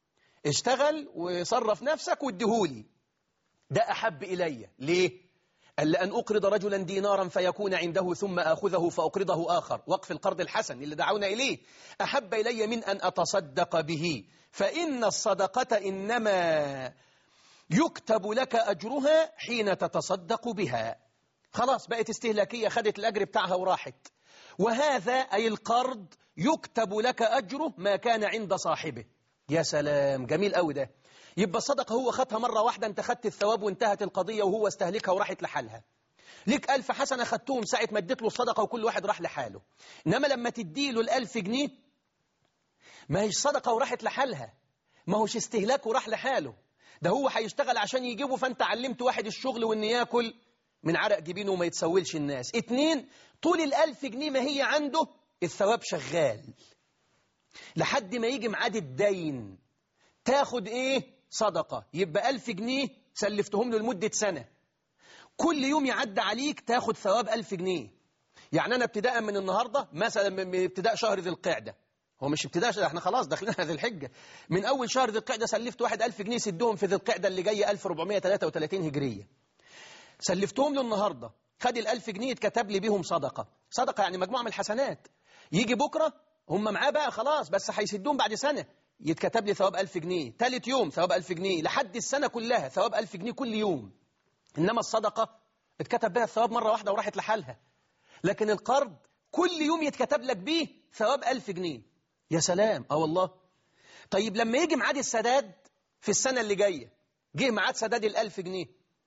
اشتغل وصرف نفسك واديهولي ده أحب إلي ليه؟ قال لأن أقرض رجلا دينارا فيكون عنده ثم آخذه فأقرضه آخر وقف القرض الحسن اللي دعونا إليه أحب إلي من أن أتصدق به فإن الصدقة إنما يكتب لك أجرها حين تتصدق بها خلاص بقت استهلاكية خدت الأجر بتاعها وراحت وهذا أي القرض يكتب لك أجره ما كان عند صاحبه يا سلام جميل قوي ده يبقى الصدقة هو خدها مرة واحدة انت خدت الثواب وانتهت القضية وهو استهلكها وراحت لحالها ليك ألف حسنة خدتهم ساعة ما اديت له الصدقة وكل واحد راح لحاله إنما لما تدي له الألف جنيه ما هيش صدقة وراحت لحالها ما هوش استهلاك وراح لحاله ده هو هيشتغل عشان يجيبه فانت علمت واحد الشغل وان ياكل من عرق جبينه وما يتسولش الناس اتنين طول الألف جنيه ما هي عنده الثواب شغال لحد ما يجي ميعاد الدين تاخد ايه صدقة يبقى ألف جنيه سلفتهم له لمدة سنة كل يوم يعدى عليك تاخد ثواب ألف جنيه يعني أنا ابتداء من النهاردة مثلا من ابتداء شهر ذي القعدة هو مش ابتداء شهر احنا خلاص داخلين هذه الحجة من أول شهر ذي القعدة سلفت واحد ألف جنيه سدهم في ذي القعدة اللي جاية 1433 هجرية سلفتهم له النهاردة خد الألف جنيه اتكتب لي بيهم صدقة صدقة يعني مجموعة من الحسنات يجي بكرة هم معاه بقى خلاص بس هيسدوهم بعد سنة يتكتب لي ثواب ألف جنيه ثالث يوم ثواب ألف جنيه لحد السنة كلها ثواب ألف جنيه كل يوم إنما الصدقة اتكتب بها الثواب مرة واحدة وراحت لحالها لكن القرض كل يوم يتكتب لك بيه ثواب ألف جنيه يا سلام اه والله طيب لما يجي ميعاد السداد في السنة اللي جاية جه ميعاد سداد الألف جنيه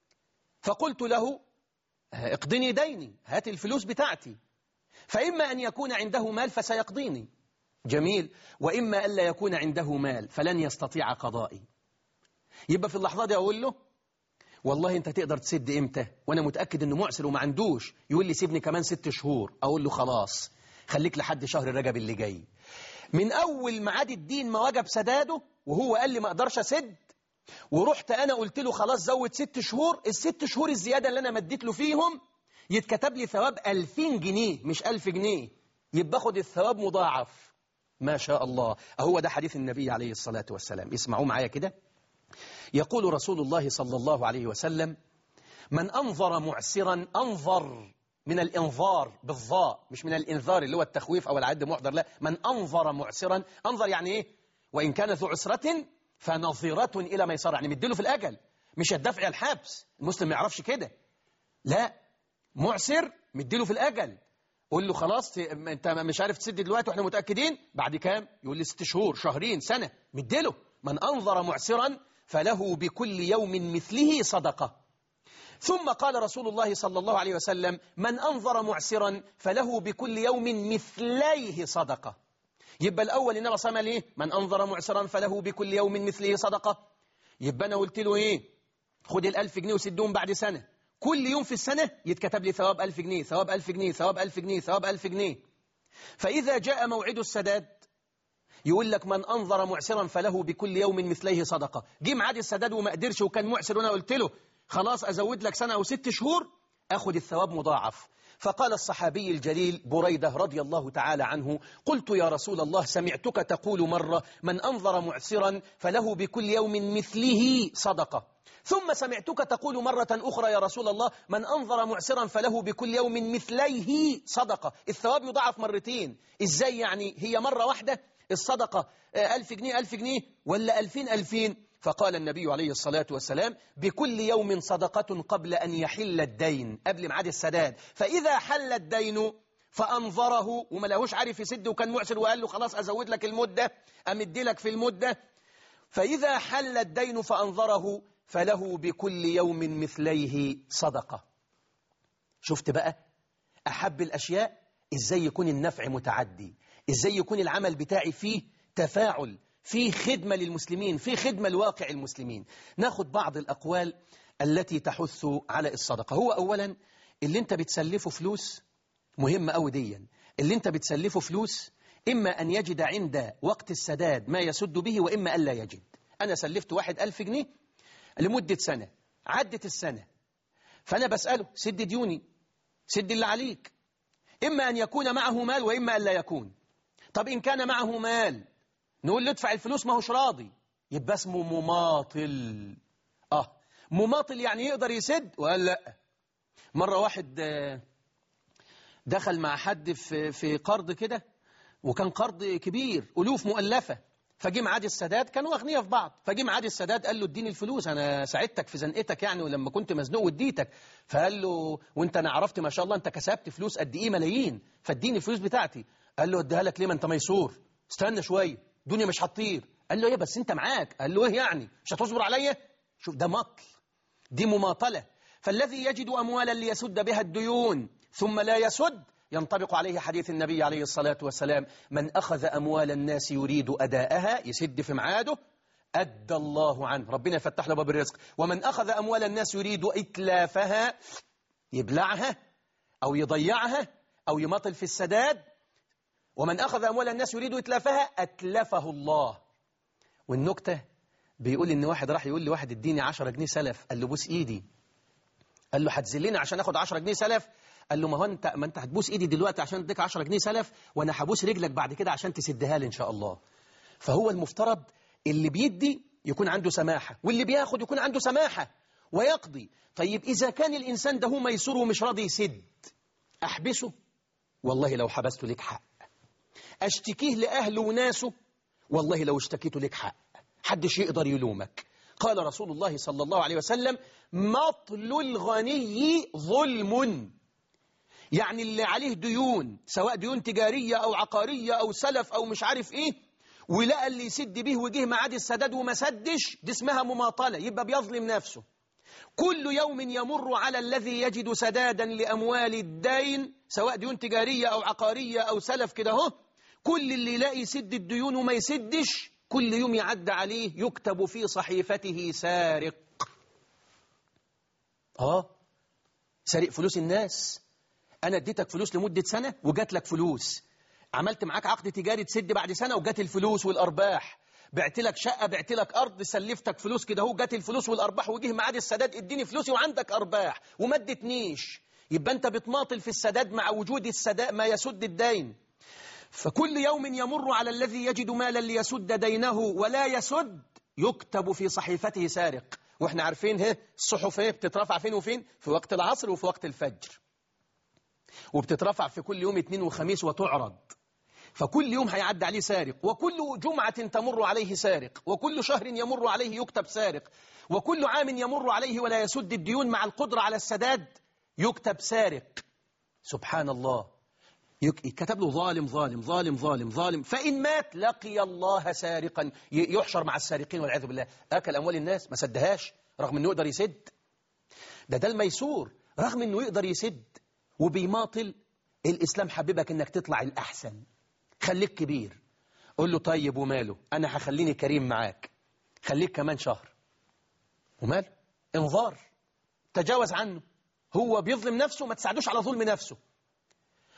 فقلت له اقضني ديني هات الفلوس بتاعتي فإما أن يكون عنده مال فسيقضيني جميل وإما ألا يكون عنده مال فلن يستطيع قضائي يبقى في اللحظة دي أقول له والله أنت تقدر تسد إمتى وأنا متأكد أنه معسر وما عندوش يقول لي سيبني كمان ست شهور أقول له خلاص خليك لحد شهر رجب اللي جاي من أول ميعاد الدين ما وجب سداده وهو قال لي ما أقدرش أسد ورحت أنا قلت له خلاص زود ست شهور الست شهور الزيادة اللي أنا مديت له فيهم يتكتب لي ثواب ألفين جنيه مش ألف جنيه يبقى خد الثواب مضاعف ما شاء الله هو ده حديث النبي عليه الصلاة والسلام اسمعوا معايا كده يقول رسول الله صلى الله عليه وسلم من أنظر معسرا أنظر من الإنظار بالظاء مش من الإنذار اللي هو التخويف أو العد محضر لا من أنظر معسرا أنظر يعني إيه وإن كان ذو عسرة فنظرة إلى ميسرة يعني مديله في الأجل مش الدفع الحبس المسلم ما يعرفش كده لا معسر مديله في الأجل قول له خلاص انت مش عارف تسد دلوقتي واحنا متأكدين بعد كام يقول لي ست شهور شهرين سنة مديله من أنظر معسرا فله بكل يوم مثله صدقة ثم قال رسول الله صلى الله عليه وسلم من أنظر معسرا فله بكل يوم مثليه صدقة يبقى الأول إنما صلى الله من أنظر معسرا فله بكل يوم مثله صدقة يبقى أنا قلت له إيه خد الألف جنيه وسدهم بعد سنة كل يوم في السنة يتكتب لي ثواب ألف جنيه ثواب ألف جنيه ثواب ألف جنيه ثواب ألف جنيه فإذا جاء موعد السداد يقول لك من أنظر معسرا فله بكل يوم مثليه صدقة جه معاد السداد وما قدرش وكان معسر وأنا قلت له خلاص أزود لك سنة أو ست شهور أخذ الثواب مضاعف فقال الصحابي الجليل بريدة رضي الله تعالى عنه قلت يا رسول الله سمعتك تقول مرة من أنظر معسرا فله بكل يوم مثله صدقة ثم سمعتك تقول مرة أخرى يا رسول الله من أنظر معسرا فله بكل يوم مثليه صدقة الثواب يضاعف مرتين إزاي يعني هي مرة واحدة الصدقة آه، ألف جنيه ألف جنيه ولا ألفين ألفين فقال النبي عليه الصلاة والسلام بكل يوم صدقة قبل أن يحل الدين قبل ميعاد السداد فإذا حل الدين فأنظره وما لهوش عارف يسد وكان معسر وقال له خلاص أزود لك المدة أمدي لك في المدة فإذا حل الدين فأنظره فله بكل يوم مثليه صدقة شفت بقى أحب الأشياء إزاي يكون النفع متعدي إزاي يكون العمل بتاعي فيه تفاعل فيه خدمة للمسلمين فيه خدمة لواقع المسلمين ناخد بعض الأقوال التي تحث على الصدقة هو أولا اللي انت بتسلفه فلوس مهم أوي ديا اللي انت بتسلفه فلوس إما أن يجد عند وقت السداد ما يسد به وإما ألا يجد أنا سلفت واحد ألف جنيه لمدة سنة عدت السنة فأنا بسأله سد ديوني سد اللي عليك إما أن يكون معه مال وإما أن لا يكون طب إن كان معه مال نقول له ادفع الفلوس ما هوش راضي يبقى اسمه مماطل آه مماطل يعني يقدر يسد ولا لا مرة واحد آه، دخل مع حد في في قرض كده وكان قرض كبير ألوف مؤلفة فجي معاد السداد كانوا أغنياء في بعض فجي معاد السداد قال له اديني الفلوس أنا ساعدتك في زنقتك يعني ولما كنت مزنوق واديتك فقال له وانت أنا عرفت ما شاء الله انت كسبت فلوس قد إيه ملايين فاديني الفلوس بتاعتي قال له اديها لك ليه ما انت ميسور استنى شوية الدنيا مش هتطير قال له ايه بس انت معاك قال له ايه يعني مش هتصبر عليا شوف ده مطل دي مماطلة فالذي يجد أموالا ليسد بها الديون ثم لا يسد ينطبق عليه حديث النبي عليه الصلاة والسلام من أخذ أموال الناس يريد أداءها يسد في ميعاده أدى الله عنه ربنا يفتح له باب الرزق ومن أخذ أموال الناس يريد إتلافها يبلعها أو يضيعها أو يماطل في السداد ومن أخذ أموال الناس يريد إتلافها أتلفه الله والنكتة بيقول إن واحد راح يقول لواحد اديني 10 جنيه سلف قال له بوس إيدي قال له هتذلني عشان اخد 10 جنيه سلف قال له ما هو انت ما انت هتبوس ايدي دلوقتي عشان اديك 10 جنيه سلف وانا هبوس رجلك بعد كده عشان تسدها لي ان شاء الله فهو المفترض اللي بيدي يكون عنده سماحه واللي بياخد يكون عنده سماحه ويقضي طيب اذا كان الانسان ده هو ميسور ومش راضي يسد احبسه والله لو حبسته لك حق اشتكيه لاهله وناسه والله لو اشتكيته لك حق حدش يقدر يلومك قال رسول الله صلى الله عليه وسلم مطل الغني ظلم يعني اللي عليه ديون سواء ديون تجارية أو عقارية أو سلف أو مش عارف إيه ولقى اللي يسد به وجه معاد السداد وما سدش دي اسمها مماطلة يبقى بيظلم نفسه كل يوم يمر على الذي يجد سدادا لأموال الدين سواء ديون تجارية أو عقارية أو سلف كده اهو كل اللي يلاقي يسد الديون وما يسدش كل يوم يعد عليه يكتب في صحيفته سارق آه سارق فلوس الناس أنا اديتك فلوس لمدة سنة وجات لك فلوس عملت معاك عقد تجاري تسد بعد سنة وجات الفلوس والأرباح بعت لك شقة بعت لك أرض سلفتك فلوس كده اهو جات الفلوس والأرباح وجه ميعاد السداد اديني فلوسي وعندك أرباح وما ادتنيش يبقى أنت بتماطل في السداد مع وجود السداد ما يسد الدين فكل يوم يمر على الذي يجد مالا ليسد دينه ولا يسد يكتب في صحيفته سارق واحنا عارفين هي الصحف هي بتترفع فين وفين في وقت العصر وفي وقت الفجر وبتترفع في كل يوم اثنين وخميس وتعرض فكل يوم هيعدي عليه سارق وكل جمعة تمر عليه سارق وكل شهر يمر عليه يكتب سارق وكل عام يمر عليه ولا يسد الديون مع القدرة على السداد يكتب سارق سبحان الله يكتب له ظالم ظالم ظالم ظالم ظالم فإن مات لقي الله سارقا يحشر مع السارقين والعياذ بالله أكل أموال الناس ما سدهاش رغم أنه يقدر يسد ده ده الميسور رغم أنه يقدر يسد وبيماطل الإسلام حبيبك أنك تطلع الأحسن خليك كبير قول له طيب وماله أنا هخليني كريم معاك خليك كمان شهر وماله انظار تجاوز عنه هو بيظلم نفسه ما تساعدوش على ظلم نفسه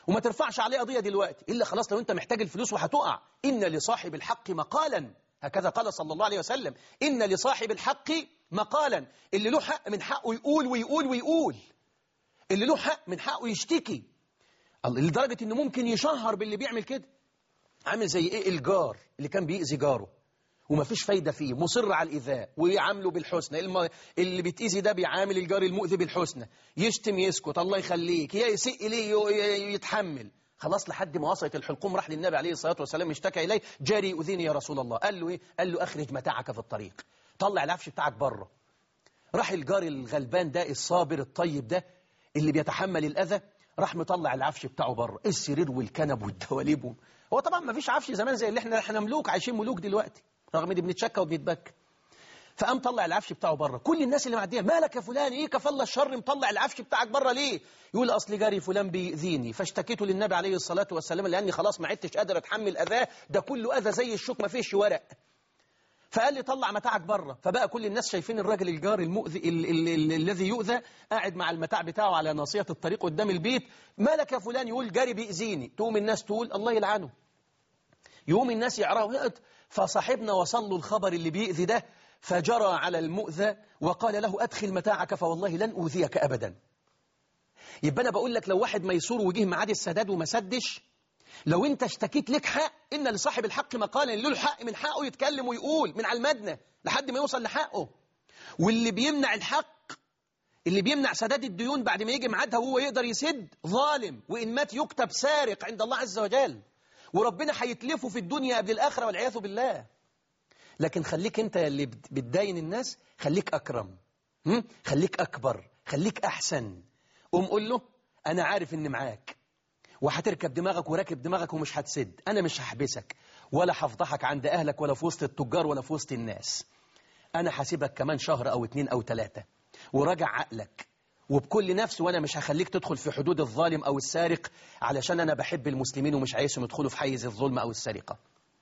وما ترفعش عليه قضية دلوقتي إلا خلاص لو أنت محتاج الفلوس وهتقع إن لصاحب الحق مقالا هكذا قال صلى الله عليه وسلم إن لصاحب الحق مقالا اللي له حق من حقه يقول ويقول ويقول اللي له حق من حقه يشتكي الله- لدرجة إنه ممكن يشهر باللي بيعمل كده عامل زي إيه الجار اللي كان بيأذي جاره ومفيش فايدة فيه مصر على الإيذاء ويعامله بالحسنى الم... اللي بيتأذي ده بيعامل الجار المؤذي بالحسنى يشتم يسكت الله يخليك يا يسيء إليه ي- ي- يتحمل خلاص لحد ما وصلت الحلقوم راح للنبي عليه الصلاة والسلام اشتكى إليه جاري يؤذيني يا رسول الله قال له إيه قال له أخرج متاعك في الطريق طلع العفش بتاعك بره راح الجار الغلبان ده الصابر الطيب ده اللي بيتحمل الأذى راح مطلع العفش بتاعه بره السرير والكنب والدواليب هو طبعا ما فيش عفش زمان زي اللي احنا احنا ملوك عايشين ملوك دلوقتي رغم ان بنتشكى وبنتبكى فقام طلع العفش بتاعه بره كل الناس اللي معديه مالك يا فلان ايه كفل الشر مطلع العفش بتاعك بره ليه يقول اصل جاري فلان بيأذيني فاشتكيته للنبي عليه الصلاه والسلام لاني خلاص ما عدتش قادر اتحمل اذاه ده كله اذى زي الشوك ما فيش ورق فقال لي طلع متاعك بره فبقى كل الناس شايفين الراجل الجار المؤذي ال ال ال الذي يؤذى قاعد مع المتاع بتاعه على ناصية الطريق قدام البيت مالك يا فلان يقول جاري بيأذيني تقوم الناس تقول الله يلعنه يقوم الناس يعرفوا فصاحبنا وصل له الخبر اللي بيأذي ده فجرى على المؤذى وقال له أدخل متاعك فوالله لن أوذيك أبدا يبقى أنا بقول لك لو واحد ميسور وجه معاد السداد وما سدش لو انت اشتكيت لك حق ان لصاحب الحق مقالا اللي له الحق من حقه يتكلم ويقول من على المدنة لحد ما يوصل لحقه واللي بيمنع الحق اللي بيمنع سداد الديون بعد ما يجي ميعادها وهو يقدر يسد ظالم وإن مات يكتب سارق عند الله عز وجل وربنا هيتلفه في الدنيا قبل الآخرة والعياذ بالله لكن خليك انت اللي بت- بتداين الناس خليك أكرم هم؟ خليك أكبر خليك أحسن قوم قول له أنا عارف إن معاك وهتركب دماغك وراكب دماغك ومش هتسد أنا مش هحبسك ولا هفضحك عند أهلك ولا في وسط التجار ولا في وسط الناس أنا هسيبك كمان شهر أو اتنين أو تلاتة وراجع عقلك وبكل نفس وأنا مش هخليك تدخل في حدود الظالم أو السارق علشان أنا بحب المسلمين ومش عايزهم يدخلوا في حيز الظلم أو السرقة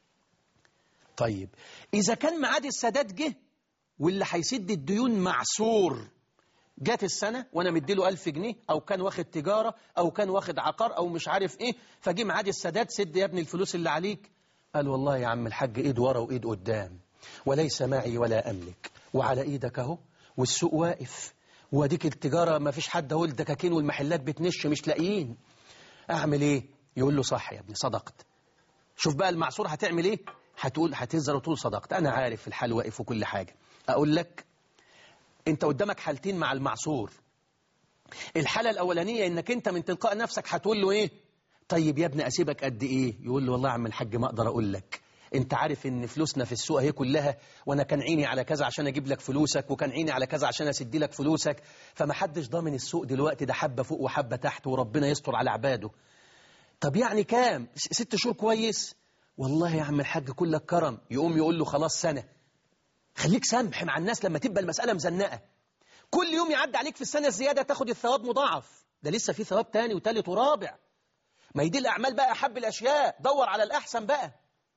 طيب إذا كان معاد السداد جه واللي هيسد الديون معصور جات السنة وأنا مديله ألف جنيه أو كان واخد تجارة أو كان واخد عقار أو مش عارف إيه فجي معاد السداد سد يا ابني الفلوس اللي عليك قال والله يا عم الحاج إيد ورا وإيد قدام وليس معي ولا أملك وعلى إيدك أهو والسوق واقف واديك التجارة ما فيش حد أقول دكاكين والمحلات بتنش مش لاقيين أعمل إيه يقول له صح يا ابني صدقت شوف بقى المعصور هتعمل إيه هتقول هتهزر وتقول صدقت أنا عارف الحال واقف وكل حاجة أقول لك انت قدامك حالتين مع المعصور الحالة الأولانية انك انت من تلقاء نفسك هتقول له ايه طيب يا ابني اسيبك قد ايه يقول له والله يا عم الحاج ما اقدر اقول لك انت عارف ان فلوسنا في السوق اهي كلها وانا كان عيني على كذا عشان اجيب لك فلوسك وكان عيني على كذا عشان اسدي لك فلوسك فما حدش ضامن السوق دلوقتي ده حبة فوق وحبة تحت وربنا يستر على عباده طب يعني كام س- ست شهور كويس والله يا عم الحاج كلك كرم يقوم يقول له خلاص سنة خليك سمح مع الناس لما تبقى المسألة مزنقة كل يوم يعدي عليك في السنة الزيادة تاخد الثواب مضاعف ده لسه في ثواب تاني وتالت ورابع ما يدي الأعمال بقى أحب الأشياء دور على الأحسن بقى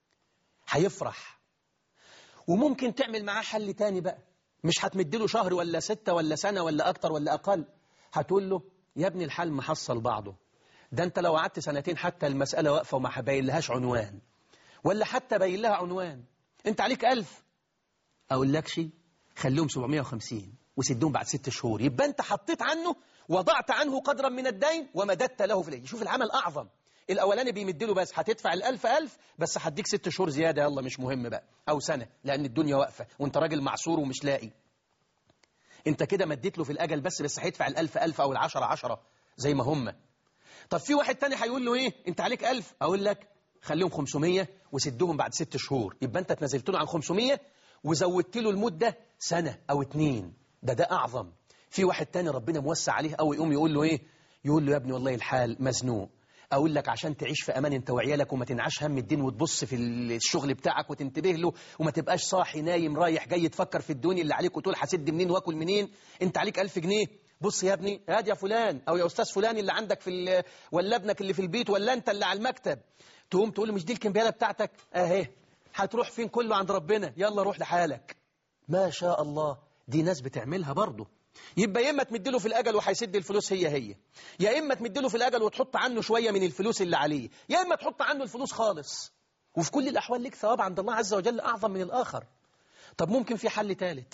هيفرح وممكن تعمل معاه حل تاني بقى مش هتمدله شهر ولا ستة ولا سنة ولا أكتر ولا أقل هتقول له يا ابني الحال محصل بعضه ده انت لو قعدت سنتين حتى المسألة واقفة وما هبين لهاش عنوان ولا حتى باين لها عنوان انت عليك ألف أقول لك شيء خليهم 750 وسدهم بعد ست شهور يبقى أنت حطيت عنه وضعت عنه قدرا من الدين ومددت له في الأجل شوف العمل أعظم الأولاني بيمدله بس هتدفع الألف ألف بس هديك ست شهور زيادة يلا مش مهم بقى أو سنة لأن الدنيا واقفة وأنت راجل معصور ومش لاقي أنت كده مديت له في الأجل بس بس هيدفع الألف ألف أو العشرة عشرة زي ما هم طب في واحد تاني هيقول له إيه أنت عليك ألف أقول لك خليهم 500 وسدهم بعد ست شهور يبقى أنت تنزلت له عن 500 وزودت له المدة سنة أو اتنين ده ده أعظم في واحد تاني ربنا موسع عليه أو يقوم يقول له إيه يقول له يا ابني والله الحال مزنوق أقول لك عشان تعيش في أمان أنت وعيالك وما تنعش هم الدين وتبص في الشغل بتاعك وتنتبه له وما تبقاش صاحي نايم رايح جاي تفكر في الدنيا اللي عليك وتقول هسد منين واكل منين أنت عليك ألف جنيه بص يا ابني هاد يا فلان أو يا أستاذ فلان اللي عندك في ال- ولا ابنك اللي في البيت ولا أنت اللي على المكتب تقوم تقول له مش دي الكمبيالة بتاعتك أهي هتروح فين كله عند ربنا يلا روح لحالك ما شاء الله دي ناس بتعملها برضه يبقى يا اما تمدله في الاجل وهيسد الفلوس هي هي يا اما تمدله في الاجل وتحط عنه شويه من الفلوس اللي عليه يا اما تحط عنه الفلوس خالص وفي كل الاحوال لك ثواب عند الله عز وجل اعظم من الاخر طب ممكن في حل ثالث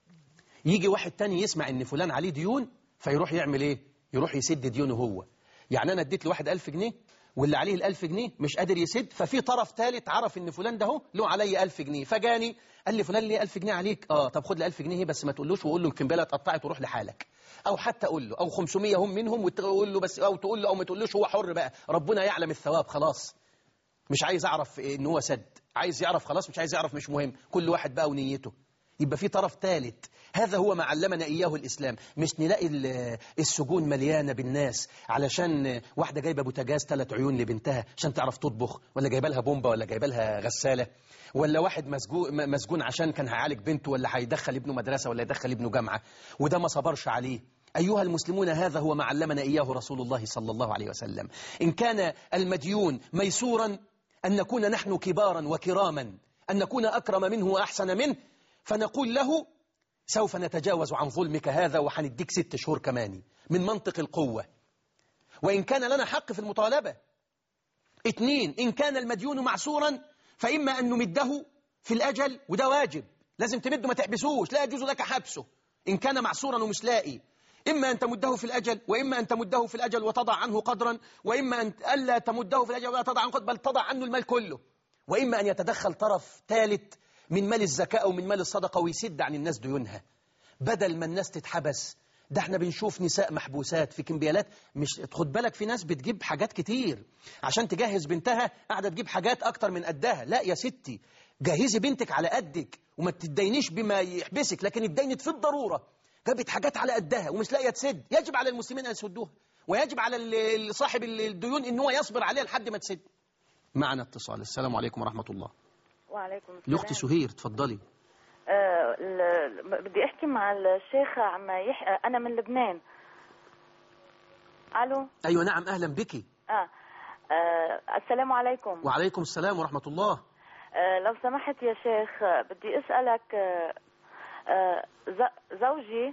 يجي واحد تاني يسمع ان فلان عليه ديون فيروح يعمل ايه يروح يسد ديونه هو يعني انا اديت لواحد ألف جنيه واللي عليه الألف جنيه مش قادر يسد ففي طرف ثالث عرف ان فلان ده هو له علي ألف جنيه فجاني قال لي فلان ليه ألف جنيه عليك اه طب خد لي ألف جنيه بس ما تقولوش وقول له الكمبياله اتقطعت وروح لحالك او حتى اقول له او 500 هم منهم وتقول له بس او تقول له او ما تقولوش هو حر بقى ربنا يعلم الثواب خلاص مش عايز اعرف ان هو سد عايز يعرف خلاص مش عايز يعرف مش مهم كل واحد بقى ونيته يبقى في طرف ثالث هذا هو ما علمنا إياه الإسلام مش نلاقي ال- السجون مليانة بالناس علشان واحدة جايبة بوتاجاز ثلاث عيون لبنتها عشان تعرف تطبخ ولا جايبه لها بومبا ولا جايبه لها غسالة ولا واحد مسجون, مسجون عشان كان هيعالج بنته ولا هيدخل ابنه مدرسة ولا يدخل ابنه جامعة وده ما صبرش عليه أيها المسلمون هذا هو ما علمنا إياه رسول الله صلى الله عليه وسلم إن كان المديون ميسورا أن نكون نحن كبارا وكراما أن نكون أكرم منه وأحسن منه فنقول له سوف نتجاوز عن ظلمك هذا وحنديك ست شهور كمان من منطق القوة وإن كان لنا حق في المطالبة اثنين إن كان المديون معسورا فإما أن نمده في الأجل وده واجب لازم تمده ما تحبسوش لا يجوز لك حبسه إن كان معسورا ومش لاقي إما أن تمده في الأجل وإما أن تمده في الأجل وتضع عنه قدرا وإما أن ألا تمده في الأجل ولا تضع عنه قدرا بل تضع عنه المال كله وإما أن يتدخل طرف ثالث من مال الزكاة أو من مال الصدقة ويسد عن الناس ديونها بدل ما الناس تتحبس ده احنا بنشوف نساء محبوسات في كمبيالات مش خد بالك في ناس بتجيب حاجات كتير عشان تجهز بنتها قاعدة تجيب حاجات أكتر من قدها لا يا ستي جهزي بنتك على قدك وما تدينيش بما يحبسك لكن اتدينت في الضرورة جابت حاجات على قدها ومش لاقيه تسد يجب على المسلمين أن يسدوها ويجب على ال- صاحب الديون ان هو يصبر عليها لحد ما تسد معنا اتصال السلام عليكم ورحمة الله وعليكم السلام الأخت سهير تفضلي آه ال- بدي احكي مع الشيخ عم يح... آه، انا من لبنان الو أيوة نعم أهلا بك آه. آه السلام عليكم وعليكم السلام ورحمة الله آه لو سمحت يا شيخ آه، بدي اسالك آه آه ز- زوجي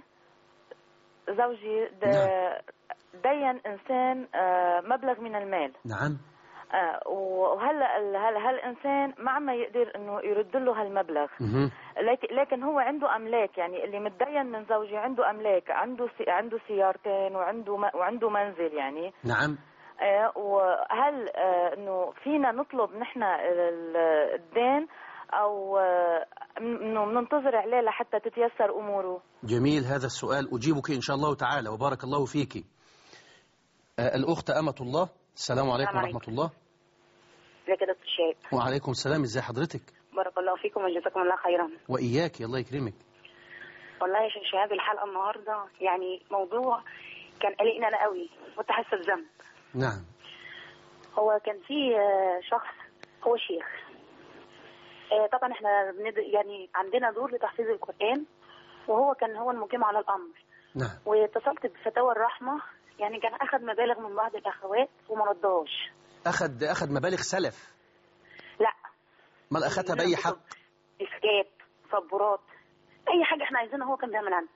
زوجي د... نعم. دين انسان آه مبلغ من المال نعم آه وهلا ال- هل هالانسان ما عم يقدر انه يرد له هالمبلغ مهم. لكن لكن هو عنده املاك يعني اللي متدين من زوجي عنده املاك عنده سي عنده سيارتين وعنده م- وعنده منزل يعني نعم آه، وهل آه، انه فينا نطلب نحن ال- الدين او آه، انه بننتظر عليه لحتى تتيسر اموره جميل هذا السؤال أجيبك إن شاء الله تعالى وبارك الله فيك آه، الأخت أمة الله السلام عليكم السلام ورحمة الله ازيك يا دكتور شهاب وعليكم السلام ازي حضرتك بارك الله فيكم وجزاكم الله خيرا وإياك الله يكرمك والله يا شيخ شهاب الحلقه النهارده يعني موضوع كان قلقنا انا قوي كنت حاسه بذنب نعم هو كان في آه، شخص هو شيخ آه، طبعا احنا بند... يعني عندنا دور لتحفيظ القران وهو كان هو المقيم على الامر نعم واتصلت بفتاوى الرحمه يعني كان اخذ مبالغ من بعض الاخوات وما ردهاش أخد أخد مبالغ سلف لا ما أخدها بأي حق اسكات صبورات اي حاجه احنا عايزينها هو كان بيعمل عندنا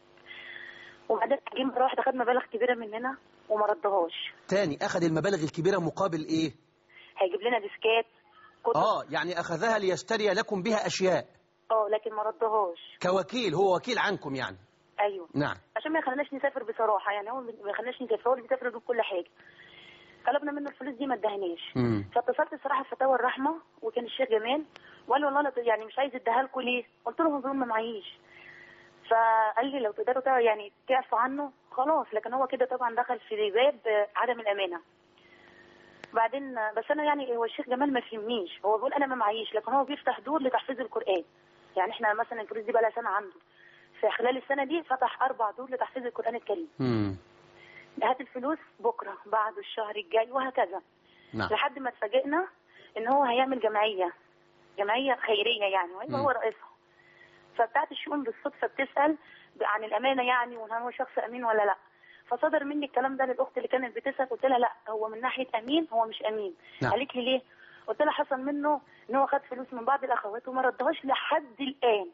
وبعدين جه مره واحده خد مبالغ كبيره مننا وما ردهاش تاني أخد المبالغ الكبيرة مقابل إيه هيجيب لنا ديسكات كتب آه يعني أخذها ليشتري لكم بها أشياء اه لكن ما ردهاش كوكيل هو وكيل عنكم يعني ايوه نعم عشان ما يخليناش نسافر بصراحه يعني هو ما يخليناش نسافر هو اللي بيسافر يجيب كل حاجه طلبنا منه الفلوس دي ما ادهناش مم. فاتصلت الصراحه بفتاوى الرحمه وكان الشيخ جمال وقال لي والله لا يعني مش عايز اديها لكم ليه؟ قلت له هو ما معيش فقال لي لو تقدروا تع- يعني تعفوا عنه خلاص لكن هو كده طبعا دخل في باب عدم الامانه بعدين بس انا يعني هو الشيخ جمال ما فهمنيش هو بيقول انا ما معيش لكن هو بيفتح دور لتحفيظ القران يعني احنا مثلا الفلوس دي بقى لها سنه عنده في خلال السنه دي فتح اربع دور لتحفيظ القران الكريم مم. هات الفلوس بكره بعد الشهر الجاي وهكذا نعم لحد ما اتفاجئنا ان هو هيعمل جمعيه جمعيه خيريه يعني وهيبقى مم. هو رئيسها فبتاعت الشؤون بالصدفه بتسال عن الامانه يعني وان هو شخص امين ولا لا فصدر مني الكلام ده للاخت اللي كانت بتسال قلت لها لا هو من ناحيه امين هو مش امين نعم. قالت لي ليه قلت لها حصل منه ان هو خد فلوس من بعض الاخوات وما ردهاش لحد الان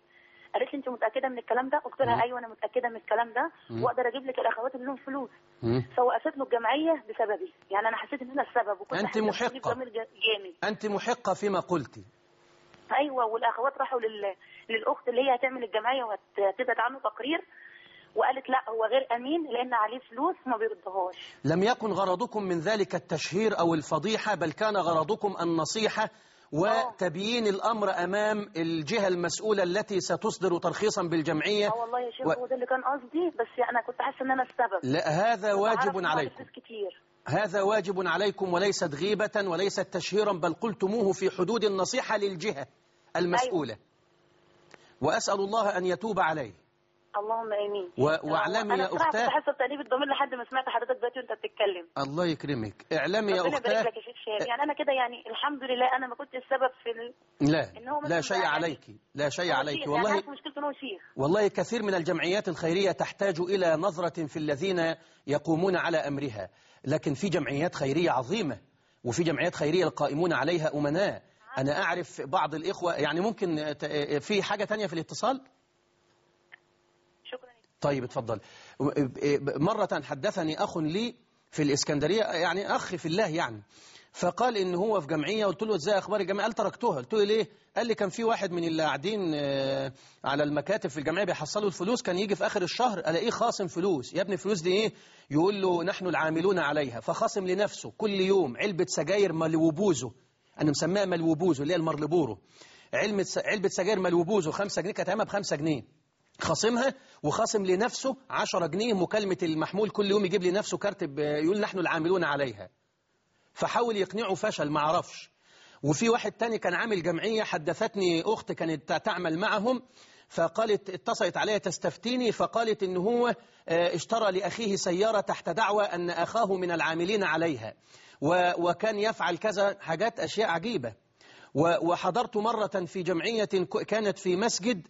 قالت لي انت متاكده من الكلام ده قلت مم. لها ايوه انا متاكده من الكلام ده مم. واقدر اجيب لك الاخوات اللي لهم فلوس مم. فوقفت له الجمعيه بسببي يعني انا حسيت ان انا السبب وكنت أنت حاسة إن محقة. في ضمير جا- جامد أنت محقة فيما قلت ايوه والاخوات راحوا لل... للاخت اللي هي هتعمل الجمعيه وهتبعت عنه تقرير وقالت لا هو غير امين لان عليه فلوس ما بيردهاش لم يكن غرضكم من ذلك التشهير أو الفضيحة بل كان غرضكم النصيحة وتبيين الأمر أمام الجهة المسؤولة التي ستصدر ترخيصا بالجمعية اه والله يا شيخ و- هو ده اللي كان قصدي بس انا كنت حاسه ان انا السبب لا هذا وبعرف واجب إن هو عليه عليكم فلوس كتير هذا واجب عليكم وليست غيبة وليست تشهيرا بل قلتموه في حدود النصيحة للجهة المسؤولة وأسأل الله أن يتوب عليه اللهم امين و- واعلمي أنا يا بصراحة أختاه- كنت حاسه بتأنيب الضمير لحد ما سمعت حضرتك دلوقتي وانت بتتكلم الله يكرمك اعلمي يا ربنا يبارك أختاه لك يا شيخ شهاب يعني انا كده يعني الحمد لله انا ما كنت السبب في ال... لا إن هو مثلاً لا شيء بقى يعني- عليك لا شيء هو عليك شيخ، يعني والله عارف مشكلته ان هو شيخ والله كثير من الجمعيات الخيرية تحتاج إلى نظرة في الذين يقومون على أمرها لكن في جمعيات خيرية عظيمة وفي جمعيات خيرية القائمون عليها أمناء أنا أعرف بعض الإخوة يعني ممكن ت- في حاجة تانية في الاتصال شكرا طيب اتفضل مرة حدثني أخ لي في الإسكندرية يعني أخ في الله يعني فقال إن هو في جمعية قلت له إزاي أخبار الجمعية قال تركتها قلت له ليه قال لي كان في واحد من اللي قاعدين آه، على المكاتب في الجمعية بيحصلوا الفلوس كان يجي في آخر الشهر ألاقيه خاصم فلوس يا ابني فلوس دي إيه يقول له نحن العاملون عليها فخاصم لنفسه كل يوم علبة سجاير ملوبوزو أنا مسميها ملوبوزو اللي هي المرلبورو علبة علبة سجاير ملوبوزو 5 جنيه كانت أيامها ب 5 جنيه خاصمها وخاصم لنفسه 10 جنيه مكالمة المحمول كل يوم يجيب لنفسه كارت ب- يقول نحن العاملون عليها فحاول يقنعه فشل ما عرفش وفي واحد تاني كان عامل جمعية حدثتني أخت كانت تعمل معهم فقالت اتصلت عليها تستفتيني فقالت إن هو آه، اشترى لأخيه سيارة تحت دعوة أن أخاه من العاملين عليها و- وكان يفعل كذا حاجات أشياء عجيبة و- وحضرت مرة في جمعية ك- كانت في مسجد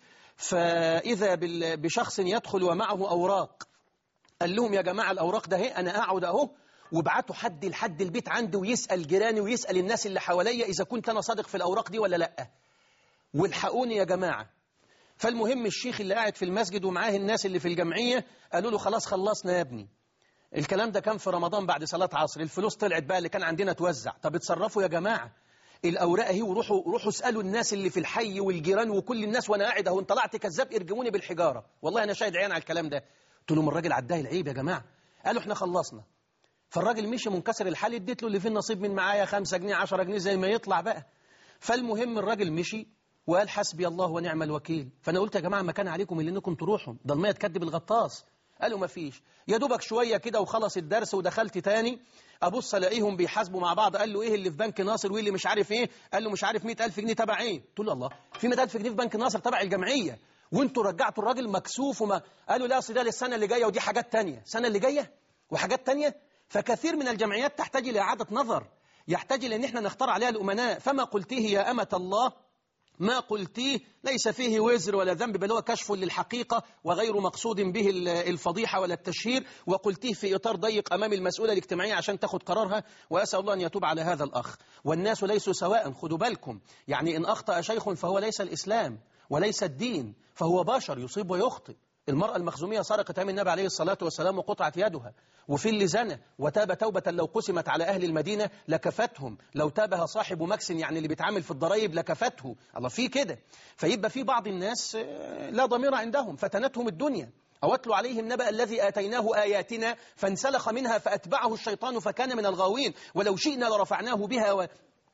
فإذا بال- بشخص يدخل ومعه أوراق قال لهم يا جماعة الأوراق ده هي أنا أقعد أهو وابعتوا حد لحد البيت عندي ويسأل جيراني ويسأل الناس اللي حواليا إذا كنت أنا صادق في الأوراق دي ولا لأ والحقوني يا جماعة فالمهم الشيخ اللي قاعد في المسجد ومعاه الناس اللي في الجمعية قالوا له خلاص خلصنا يا ابني الكلام ده كان في رمضان بعد صلاة عصر الفلوس طلعت بقى اللي كان عندنا توزع طب اتصرفوا يا جماعة الأوراق اهي وروحوا روحوا اسألوا الناس اللي في الحي والجيران وكل الناس وأنا قاعد أهو إن طلعت كذاب ارجموني بالحجارة والله أنا شاهد عيان على الكلام ده قلت لهم الراجل عداه العيب يا جماعة قالوا احنا خلصنا فالراجل مشي منكسر الحال اديت له اللي فيه النصيب من معايا 5 جنيه 10 جنيه زي ما يطلع بقى فالمهم الراجل مشي وقال حسبي الله ونعم الوكيل فانا قلت يا جماعه ما كان عليكم اللي انكم تروحوا ده الميه تكدب الغطاس قالوا ما فيش يا دوبك شويه كده وخلص الدرس ودخلت تاني ابص الاقيهم بيحاسبوا مع بعض قال له ايه اللي في بنك ناصر وايه اللي مش عارف ايه قال له مش عارف 100000 جنيه تبع ايه قلت له الله في 100000 جنيه في بنك ناصر تبع الجمعيه وانتوا رجعتوا الراجل مكسوف وما قالوا لا اصل ده للسنه اللي جايه ودي حاجات تانية السنه اللي جايه وحاجات تانية فكثير من الجمعيات تحتاج الى اعاده نظر يحتاج الى ان احنا نختار عليها الامناء فما قلتيه يا امه الله ما قلتيه ليس فيه وزر ولا ذنب بل هو كشف للحقيقة وغير مقصود به ال- الفضيحة ولا التشهير وقلتيه في إطار ضيق أمام المسؤولة الاجتماعية عشان تاخد قرارها وأسأل الله أن يتوب على هذا الأخ والناس ليسوا سواء خدوا بالكم يعني إن أخطأ شيخ فهو ليس الإسلام وليس الدين فهو بشر يصيب ويخطئ المرأة المخزومية سرقت أيام النبي عليه الصلاة والسلام وقطعت يدها وفي اللي زنى وتاب توبة لو قسمت على أهل المدينة لكفتهم لو تابها صاحب مكس يعني اللي بيتعامل في الضرائب لكفته الله في كده فيبقى في بعض الناس آه، لا ضمير عندهم فتنتهم الدنيا أو اتلو عليهم نبأ الذي آتيناه آياتنا فانسلخ منها فأتبعه الشيطان فكان من الغاوين ولو شئنا لرفعناه بها و...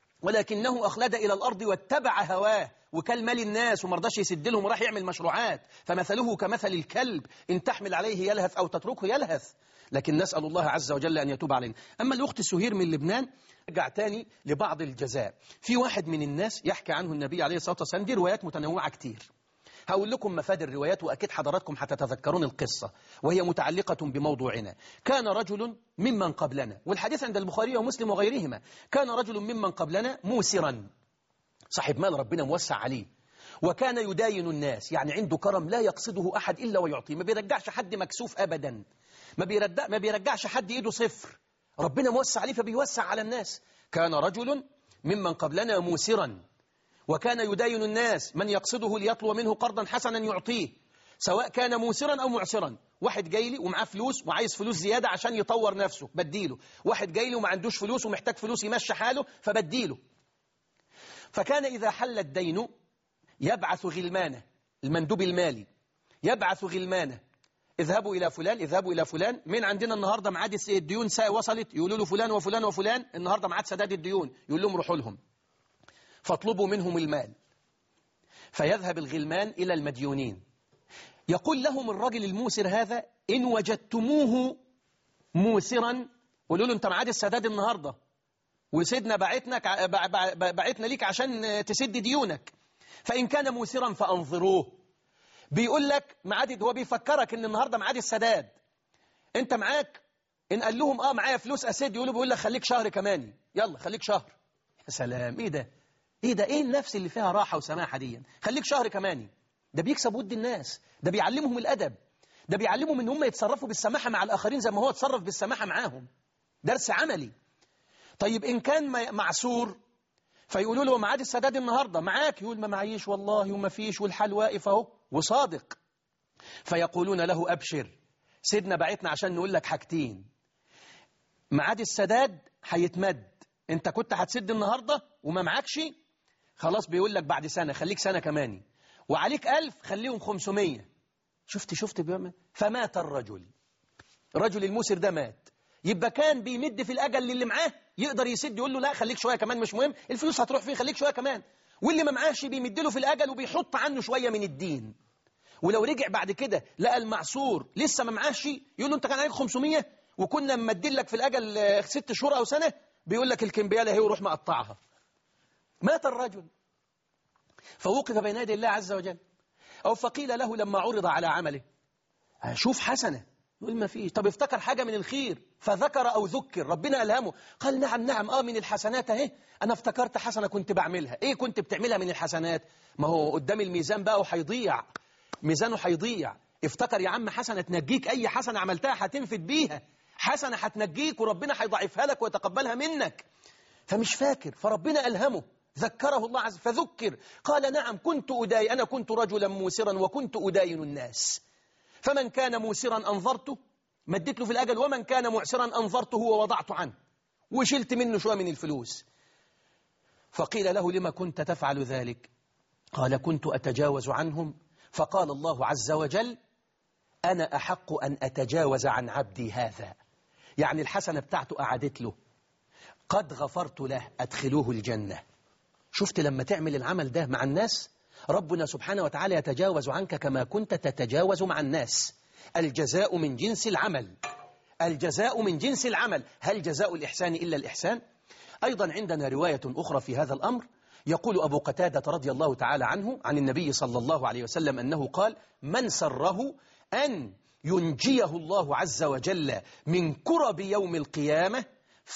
ولكنه أخلد إلى الأرض واتبع هواه وكل مال الناس وما رضاش يسد لهم وراح يعمل مشروعات فمثله كمثل الكلب إن تحمل عليه يلهث أو تتركه يلهث لكن نسأل الله عز وجل أن يتوب علينا أما الأخت سهير من لبنان رجع تاني لبعض الجزاء في واحد من الناس يحكي عنه النبي عليه الصلاة والسلام دي روايات متنوعة كتير هقول لكم مفاد الروايات وأكيد حضراتكم هتتذكرون القصة وهي متعلقة بموضوعنا كان رجل ممن قبلنا والحديث عند البخاري ومسلم وغيرهما كان رجل ممن قبلنا موسرا صاحب مال ربنا موسع عليه وكان يداين الناس يعني عنده كرم لا يقصده أحد إلا ويعطيه ما بيرجعش حد مكسوف أبدا ما, بيرجع ما بيرجعش حد إيده صفر ربنا موسع عليه فبيوسع على الناس كان رجل ممن قبلنا موسرا وكان يداين الناس من يقصده ليطلب منه قرضا حسنا يعطيه سواء كان موسرا أو معسرا واحد جاي لي ومعاه فلوس وعايز فلوس زيادة عشان يطور نفسه بديله واحد جاي لي وما عندوش فلوس ومحتاج فلوس يمشي حاله فبديله فكان إذا حل الدين يبعث غلمانه المندوب المالي يبعث غلمانه اذهبوا إلى فلان اذهبوا إلى فلان من عندنا النهاردة معاد الديون سا وصلت يقولوا له فلان وفلان وفلان النهاردة معاد سداد الديون يقول لهم روحوا لهم فاطلبوا منهم المال فيذهب الغلمان إلى المديونين يقول لهم الرجل الموسر هذا إن وجدتموه موسرا قولوا له أنت معاد السداد النهاردة وسيدنا بعتنا بعتنا ليك عشان تسد ديونك فإن كان موسرا فأنظروه بيقول لك معاد هو بيفكرك ان النهارده معاد السداد انت معاك ان قال لهم اه معايا فلوس اسد يقولوا بيقول لك خليك شهر كمان يلا خليك شهر يا سلام ايه ده ايه ده ايه النفس اللي فيها راحه وسماحه دي خليك شهر كمان ده بيكسب ود الناس ده بيعلمهم الادب ده بيعلمهم ان هم يتصرفوا بالسماحه مع الاخرين زي ما هو اتصرف بالسماحه معاهم درس عملي طيب ان كان معسور فيقولوا له معاد السداد النهارده معاك يقول ما معيش والله وما فيش والحال واقف اهو وصادق فيقولون له أبشر سيدنا بعتنا عشان نقول لك حاجتين معاد السداد هيتمد انت كنت هتسد النهاردة وما معكش خلاص بيقول لك بعد سنة خليك سنة كمان وعليك ألف خليهم خمسمية شفت شفت بيعمل فمات الرجل الرجل الموسر ده مات يبقى كان بيمد في الأجل اللي معاه يقدر يسد يقول له لا خليك شوية كمان مش مهم الفلوس هتروح فيه خليك شوية كمان واللي ما معاش بيمد له في الأجل وبيحط عنه شوية من الدين ولو رجع بعد كده لقى المعصور لسه ما معاش يقول له انت كان عليك 500 وكنا ممدين لك في الاجل ست شهور او سنه بيقول لك الكمبياله هي وروح مقطعها مات الرجل فوقف بين يدي الله عز وجل او فقيل له لما عرض على عمله شوف حسنه يقول ما فيش طب افتكر حاجه من الخير فذكر او ذكر ربنا الهمه قال نعم نعم اه من الحسنات اهي انا افتكرت حسنه كنت بعملها ايه كنت بتعملها من الحسنات ما هو قدام الميزان بقى وهيضيع ميزانه هيضيع افتكر يا عم حسنة تنجيك أي حسنة عملتها هتنفد بيها حسنة هتنجيك وربنا هيضعفها لك ويتقبلها منك فمش فاكر فربنا ألهمه ذكره الله عز فذكر قال نعم كنت أداي أنا كنت رجلا موسرا وكنت أداين الناس فمن كان موسرا أنظرته مدت له في الأجل ومن كان معسرا أنظرته ووضعت عنه وشلت منه شوية من الفلوس فقيل له لما كنت تفعل ذلك قال كنت أتجاوز عنهم فقال الله عز وجل أنا أحق أن أتجاوز عن عبدي هذا يعني الحسنة بتاعته أعدت له قد غفرت له أدخلوه الجنة شفت لما تعمل العمل ده مع الناس ربنا سبحانه وتعالى يتجاوز عنك كما كنت تتجاوز مع الناس الجزاء من جنس العمل الجزاء من جنس العمل هل جزاء الإحسان إلا الإحسان؟ أيضا عندنا رواية أخرى في هذا الأمر يقول أبو قتادة رضي الله تعالى عنه عن النبي صلى الله عليه وسلم أنه قال من سره أن ينجيه الله عز وجل من كرب يوم القيامة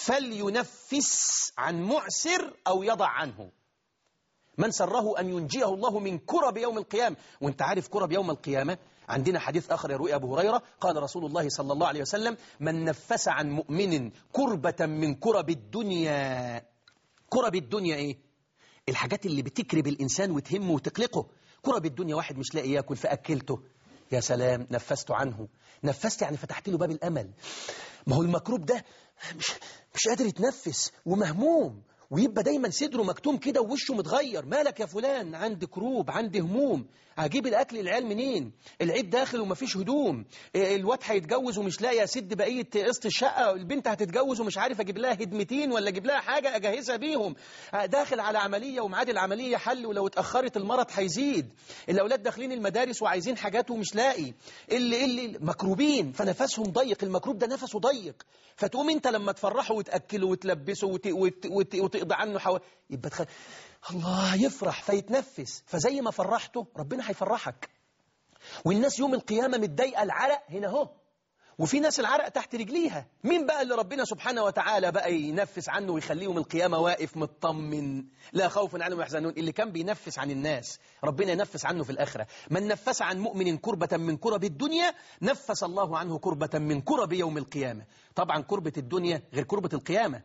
فلينفس عن معسر أو يضع عنه من سره أن ينجيه الله من كرب يوم القيامة وانت عارف كرب يوم القيامة عندنا حديث آخر يروي أبو هريرة قال رسول الله صلى الله عليه وسلم من نفس عن مؤمن كربة من كرب الدنيا كرب الدنيا إيه؟ الحاجات اللي بتكرب الإنسان وتهمه وتقلقه كرب الدنيا واحد مش لاقي ياكل فأكلته يا سلام نفست عنه نفست يعني فتحت له باب الأمل ما هو المكروب ده مش, مش قادر يتنفس ومهموم ويبقى دايما صدره مكتوم كده ووشه متغير مالك يا فلان عندي كروب عندي هموم هجيب الاكل العيال منين العيد داخل ومفيش هدوم الواد هيتجوز ومش لاقي اسد بقيه قسط الشقه البنت هتتجوز ومش عارف اجيب لها هدمتين ولا اجيب لها حاجه اجهزها بيهم داخل على عمليه وميعاد العمليه حل ولو اتاخرت المرض هيزيد الاولاد داخلين المدارس وعايزين حاجات ومش لاقي اللي اللي مكروبين فنفسهم ضيق المكروب ده نفسه ضيق فتقوم انت لما تفرحه وتاكله وتلبسه وت... وت... وت... وتقضي عنه حو... يبقى تخ... الله يفرح فيتنفس فزي ما فرحته ربنا هيفرحك والناس يوم القيامة متضايقة العرق هنا اهو وفي ناس العرق تحت رجليها مين بقى اللي ربنا سبحانه وتعالى بقى ينفس عنه ويخليه يوم القيامة واقف مطمن لا خوف عنهم يحزنون اللي كان بينفس عن الناس ربنا ينفس عنه في الآخرة من نفس عن مؤمن كربة من كرب الدنيا نفس الله عنه كربة من كرب يوم القيامة طبعا كربة الدنيا غير كربة القيامة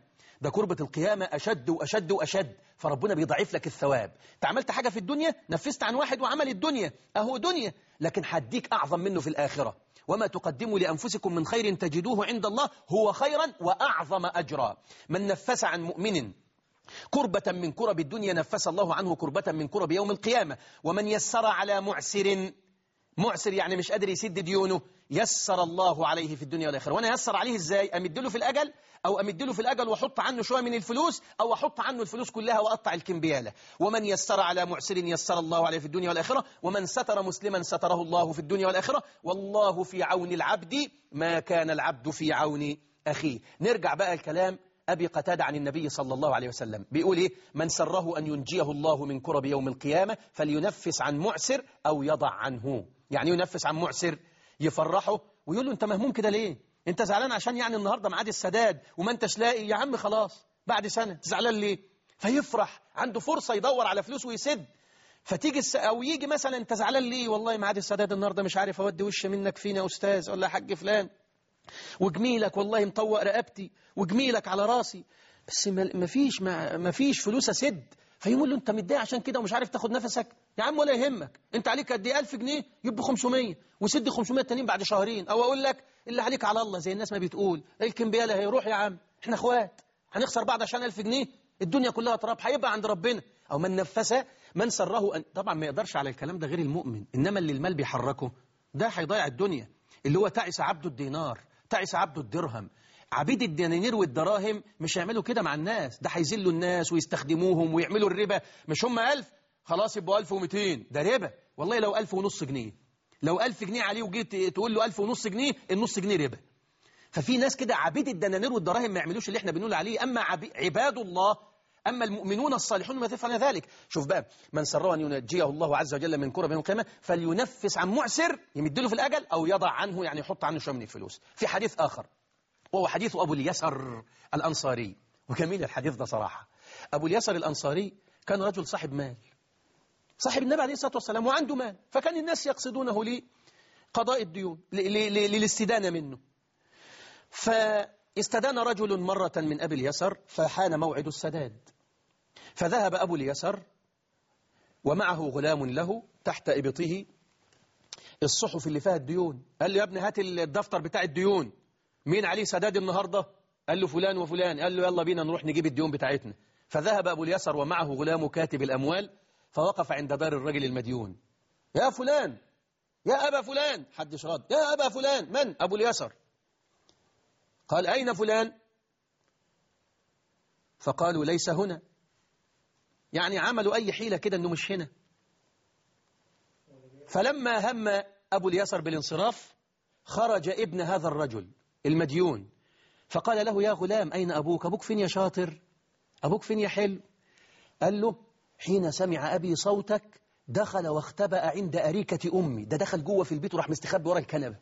ده كربة القيامة أشد وأشد وأشد فربنا بيضعف لك الثواب انت عملت حاجة في الدنيا نفذت عن واحد وعمل الدنيا أهو دنيا لكن هديك أعظم منه في الآخرة وما تقدموا لأنفسكم من خير تجدوه عند الله هو خيرا وأعظم أجرا من نفس عن مؤمن كربة من كرب الدنيا نفس الله عنه كربة من كرب يوم القيامة ومن يسر على معسر معسر يعني مش قادر يسد ديونه يسر الله عليه في الدنيا والآخرة وأنا يسر عليه إزاي أمدله في الأجل أو أمدله في الأجل وأحط عنه شوية من الفلوس أو أحط عنه الفلوس كلها وأقطع الكمبيالة ومن يسر على معسر يسر الله عليه في الدنيا والآخرة ومن ستر مسلما ستره الله في الدنيا والآخرة والله في عون العبد ما كان العبد في عون أخيه نرجع بقى الكلام أبي قتادة عن النبي صلى الله عليه وسلم بيقول إيه من سره أن ينجيه الله من كرب يوم القيامة فلينفس عن معسر أو يضع عنه يعني ينفس عن معسر يفرحه ويقول له أنت مهموم كده ليه أنت زعلان عشان يعني النهاردة معاد السداد وما أنتش لاقي يا عم خلاص بعد سنة زعلان ليه فيفرح عنده فرصة يدور على فلوس ويسد فتيجي الس... او يجي مثلا انت زعلان ليه والله معاد السداد النهارده مش عارف اودي وش منك فين يا استاذ ولا يا حاج فلان وجميلك والله مطوق رقبتي وجميلك على راسي بس ما فيش ما فيش فلوس اسد فيقول له انت متضايق عشان كده ومش عارف تاخد نفسك يا عم ولا يهمك انت عليك قد ايه 1000 جنيه يبقى 500 وسد 500 التانيين بعد شهرين او اقول لك اللي عليك على الله زي الناس ما بتقول الكمبياله هيروح يا عم احنا اخوات هنخسر بعض عشان 1000 جنيه الدنيا كلها تراب هيبقى عند ربنا او من نفس من سره أن طبعا ما يقدرش على الكلام ده غير المؤمن انما اللي المال بيحركه ده هيضيع الدنيا اللي هو تعس عبد الدينار تعس عبد الدرهم عبيد الدنانير والدراهم مش هيعملوا كده مع الناس ده هيذلوا الناس ويستخدموهم ويعملوا الربا مش هم ألف خلاص يبقوا ألف ومئتين ده ربا والله لو ألف ونص جنيه لو ألف جنيه عليه وجيت تقول له ألف ونص جنيه النص جنيه ربا ففي ناس كده عبيد الدنانير والدراهم ما يعملوش اللي احنا بنقول عليه أما عباد الله أما المؤمنون الصالحون ما تفعل ذلك شوف بقى من سره أن ينجيه الله عز وجل من كرب يوم القيامة فلينفس عن معسر يمدله في الأجل أو يضع عنه يعني يحط عنه شوية من الفلوس في حديث آخر وهو حديث أبو اليسر الأنصاري وجميل الحديث ده صراحة أبو اليسر الأنصاري كان رجل صاحب مال صاحب النبي عليه الصلاة والسلام وعنده مال فكان الناس يقصدونه لقضاء الديون للاستدانة منه فاستدان رجل مرة من أبي اليسر فحان موعد السداد فذهب أبو اليسر ومعه غلام له تحت إبطه الصحف اللي فيها الديون قال له يا ابني هات الدفتر بتاع الديون مين عليه سداد النهاردة قال له فلان وفلان قال له يلا بينا نروح نجيب الديون بتاعتنا فذهب أبو اليسر ومعه غلام كاتب الأموال فوقف عند دار الرجل المديون يا فلان يا أبا فلان حدش رد يا أبا فلان من أبو اليسر قال أين فلان فقالوا ليس هنا يعني عملوا أي حيلة كده أنه مش هنا فلما هم أبو اليسر بالانصراف خرج ابن هذا الرجل المديون فقال له يا غلام أين أبوك أبوك فين يا شاطر أبوك فين يا حلو قال له حين سمع أبي صوتك دخل واختبأ عند أريكة أمي ده دخل جوه في البيت وراح مستخبي ورا الكنبة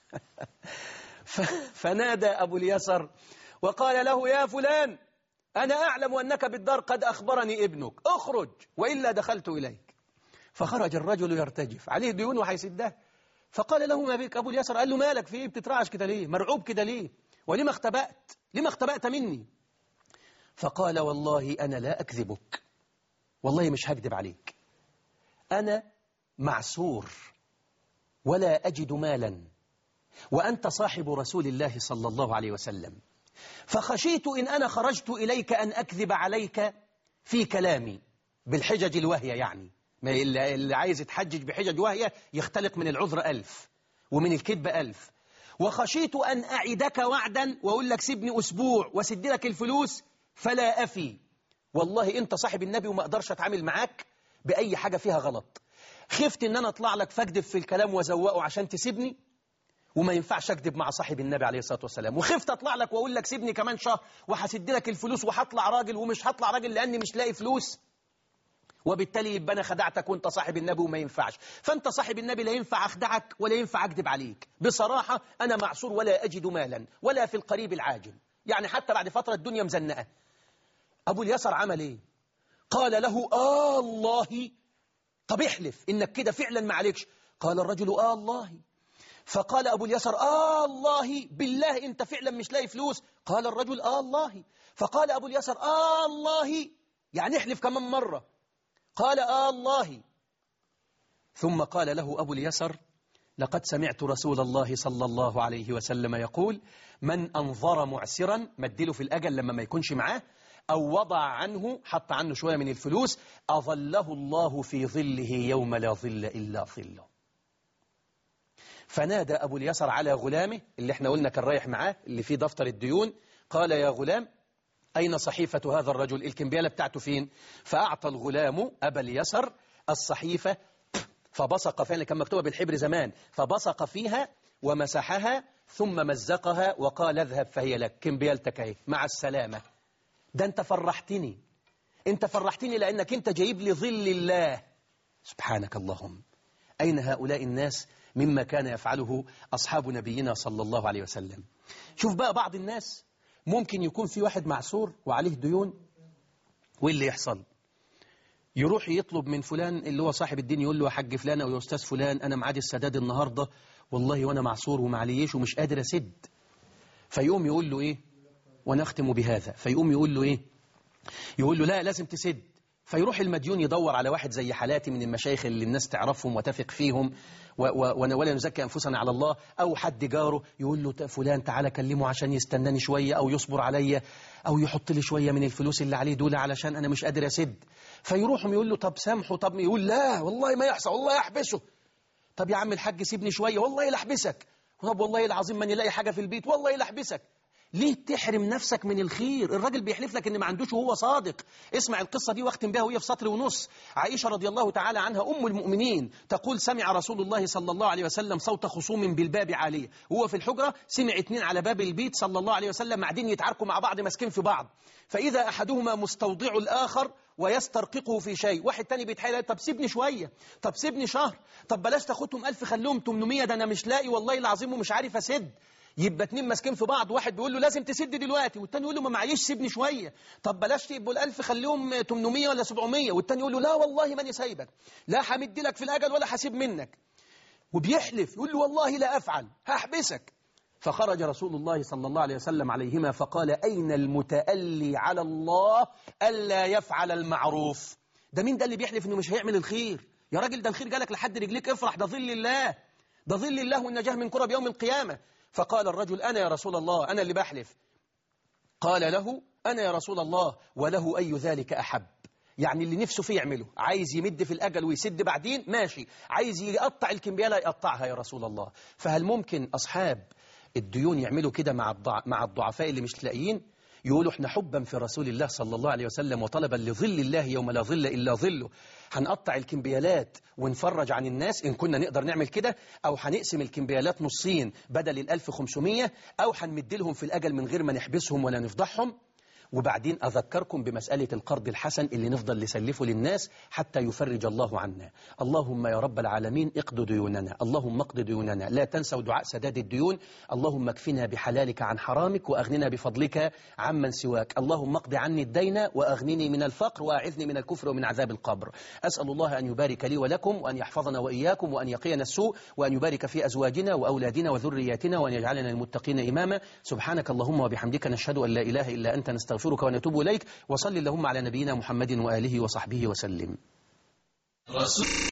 فنادى أبو اليسر وقال له يا فلان أنا أعلم أنك بالدار قد أخبرني ابنك اخرج وإلا دخلت إليك فخرج الرجل يرتجف عليه ديون وهيسدها فقال له ما بك أبو اليسر قال له مالك في إيه بتترعش كده ليه مرعوب كده ليه ولما اختبأت لما اختبأت مني فقال والله أنا لا أكذبك والله مش هكذب عليك أنا معسور ولا أجد مالا وأنت صاحب رسول الله صلى الله عليه وسلم فخشيت إن أنا خرجت إليك أن أكذب عليك في كلامي بالحجج الوهية يعني ما اللي عايز يتحجج بحجج وهية يختلق من العذر ألف ومن الكذب ألف وخشيت أن أعدك وعدا وأقول لك سيبني أسبوع وسد لك الفلوس فلا أفي والله أنت صاحب النبي وما أقدرش أتعامل معاك بأي حاجة فيها غلط خفت أن أنا أطلع لك فاكذب في الكلام وزوقه عشان تسيبني وما ينفعش أكذب مع صاحب النبي عليه الصلاة والسلام وخفت أطلع لك وأقول لك سيبني كمان شهر وهسد لك الفلوس وهطلع راجل ومش هطلع راجل لأني مش لاقي فلوس وبالتالي يبقى أنا خدعتك وأنت صاحب النبي وما ينفعش فأنت صاحب النبي لا ينفع أخدعك ولا ينفع أكذب عليك بصراحة أنا معصور ولا أجد مالا ولا في القريب العاجل يعني حتى بعد فترة الدنيا مزنقة أبو اليسر عمل إيه قال له آه الله طب احلف إنك كده فعلا ما عليكش قال الرجل آه الله فقال أبو اليسر آه الله بالله أنت فعلا مش لاقي فلوس قال الرجل آه الله فقال أبو اليسر آه الله يعني احلف كمان مرة قال آه الله ثم قال له أبو اليسر لقد سمعت رسول الله صلى الله عليه وسلم يقول من أنظر معسرا مدله في الأجل لما ما يكونش معاه أو وضع عنه حط عنه شوية من الفلوس أظله الله في ظله يوم لا ظل إلا ظله فنادى أبو اليسر على غلامه اللي احنا قلنا كان رايح معاه اللي فيه دفتر الديون قال يا غلام أين صحيفة هذا الرجل الكمبيالة بتاعته فين فأعطى الغلام أبا اليسر الصحيفة فبصق فيها اللي كان مكتوبة بالحبر زمان فبصق فيها ومسحها ثم مزقها وقال اذهب فهي لك كمبيالتك اهي مع السلامة ده انت فرحتني انت فرحتني لأنك انت جايب لي ظل الله سبحانك اللهم أين هؤلاء الناس مما كان يفعله أصحاب نبينا صلى الله عليه وسلم شوف بقى بعض الناس ممكن يكون في واحد معسور وعليه ديون وايه اللي يحصل يروح يطلب من فلان اللي هو صاحب الدين يقول له يا حاج فلان او يا استاذ فلان انا معادي السداد النهارده والله وانا معصور ومعليش ومش قادر اسد فيقوم يقول له ايه ونختم بهذا فيقوم يقول له ايه يقول له لا لازم تسد فيروح المديون يدور على واحد زي حالاتي من المشايخ اللي الناس تعرفهم وتثق فيهم و و ولا نزكي أنفسنا على الله أو حد جاره يقول له فلان تعالى كلمه عشان يستناني شوية أو يصبر عليا أو يحط لي شوية من الفلوس اللي عليه دول علشان أنا مش قادر أسد فيروحهم يقول له طب سامحه طب يقول لا والله ما يحصل والله يحبسه طب يا عم الحاج سيبني شوية والله لا احبسك طب والله العظيم ما نلاقي حاجة في البيت والله لا احبسك ليه تحرم نفسك من الخير الراجل بيحلف لك ان ما عندوش وهو صادق اسمع القصة دي واختم بها وهي في سطر ونص عائشة رضي الله تعالى عنها أم المؤمنين تقول سمع رسول الله صلى الله عليه وسلم صوت خصوم بالباب عالية وهو في الحجرة سمع اتنين على باب البيت صلى الله عليه وسلم قاعدين يتعاركوا مع بعض ماسكين في بعض فإذا أحدهما مستوضع الآخر ويسترققه في شيء واحد تاني بيتحايل طب سيبني شوية طب سيبني شهر طب بلاش تاخدهم ألف خليهم 800 ده أنا مش لاقي والله العظيم ومش عارف أسد يبقى اتنين ماسكين في بعض واحد بيقول له لازم تسد دلوقتي والتاني يقول له ما معيش سيبني شويه طب بلاش يبقوا الألف خليهم 800 ولا 700 والتاني يقول له لا والله ماني سايبك لا همد لك في الأجل ولا هسيب منك وبيحلف يقول له والله لا أفعل هحبسك فخرج رسول الله صلى الله عليه وسلم عليهما فقال أين المتألي على الله ألا يفعل المعروف ده مين ده اللي بيحلف إنه مش هيعمل الخير يا راجل ده الخير جالك لحد رجليك افرح ده ظل الله ده ظل الله والنجاة من كرب يوم القيامة فقال الرجل أنا يا رسول الله أنا اللي بحلف قال له أنا يا رسول الله وله أي ذلك أحب يعني اللي نفسه فيه يعمله عايز يمد في الأجل ويسد بعدين ماشي عايز يقطع الكمبيالة يقطعها يا رسول الله فهل ممكن أصحاب الديون يعملوا كده مع الضع... مع الضعفاء اللي مش لاقيين يقولوا احنا حبا في رسول الله صلى الله عليه وسلم وطلبا لظل الله يوم لا ظل إلا ظله هنقطع الكمبيالات ونفرج عن الناس إن كنا نقدر نعمل كده أو هنقسم الكمبيالات نصين بدل ال 1500 أو هنمد لهم في الأجل من غير ما نحبسهم ولا نفضحهم وبعدين أذكركم بمسألة القرض الحسن اللي نفضل نسلفه للناس حتى يفرج الله عنا اللهم يا رب العالمين اقض ديوننا اللهم اقض ديوننا لا تنسوا دعاء سداد الديون اللهم اكفنا بحلالك عن حرامك وأغننا بفضلك عمن سواك اللهم اقض عني الدين وأغنني من الفقر وأعذني من الكفر ومن عذاب القبر أسأل الله أن يبارك لي ولكم وأن يحفظنا وإياكم وأن يقينا السوء وأن يبارك في أزواجنا وأولادنا وذرياتنا وأن يجعلنا المتقين إماما سبحانك اللهم وبحمدك نشهد أن لا إله إلا أنت نستغفرك نستغفرك ونتوب إليك وصل اللهم على نبينا محمد وآله وصحبه وسلم رسول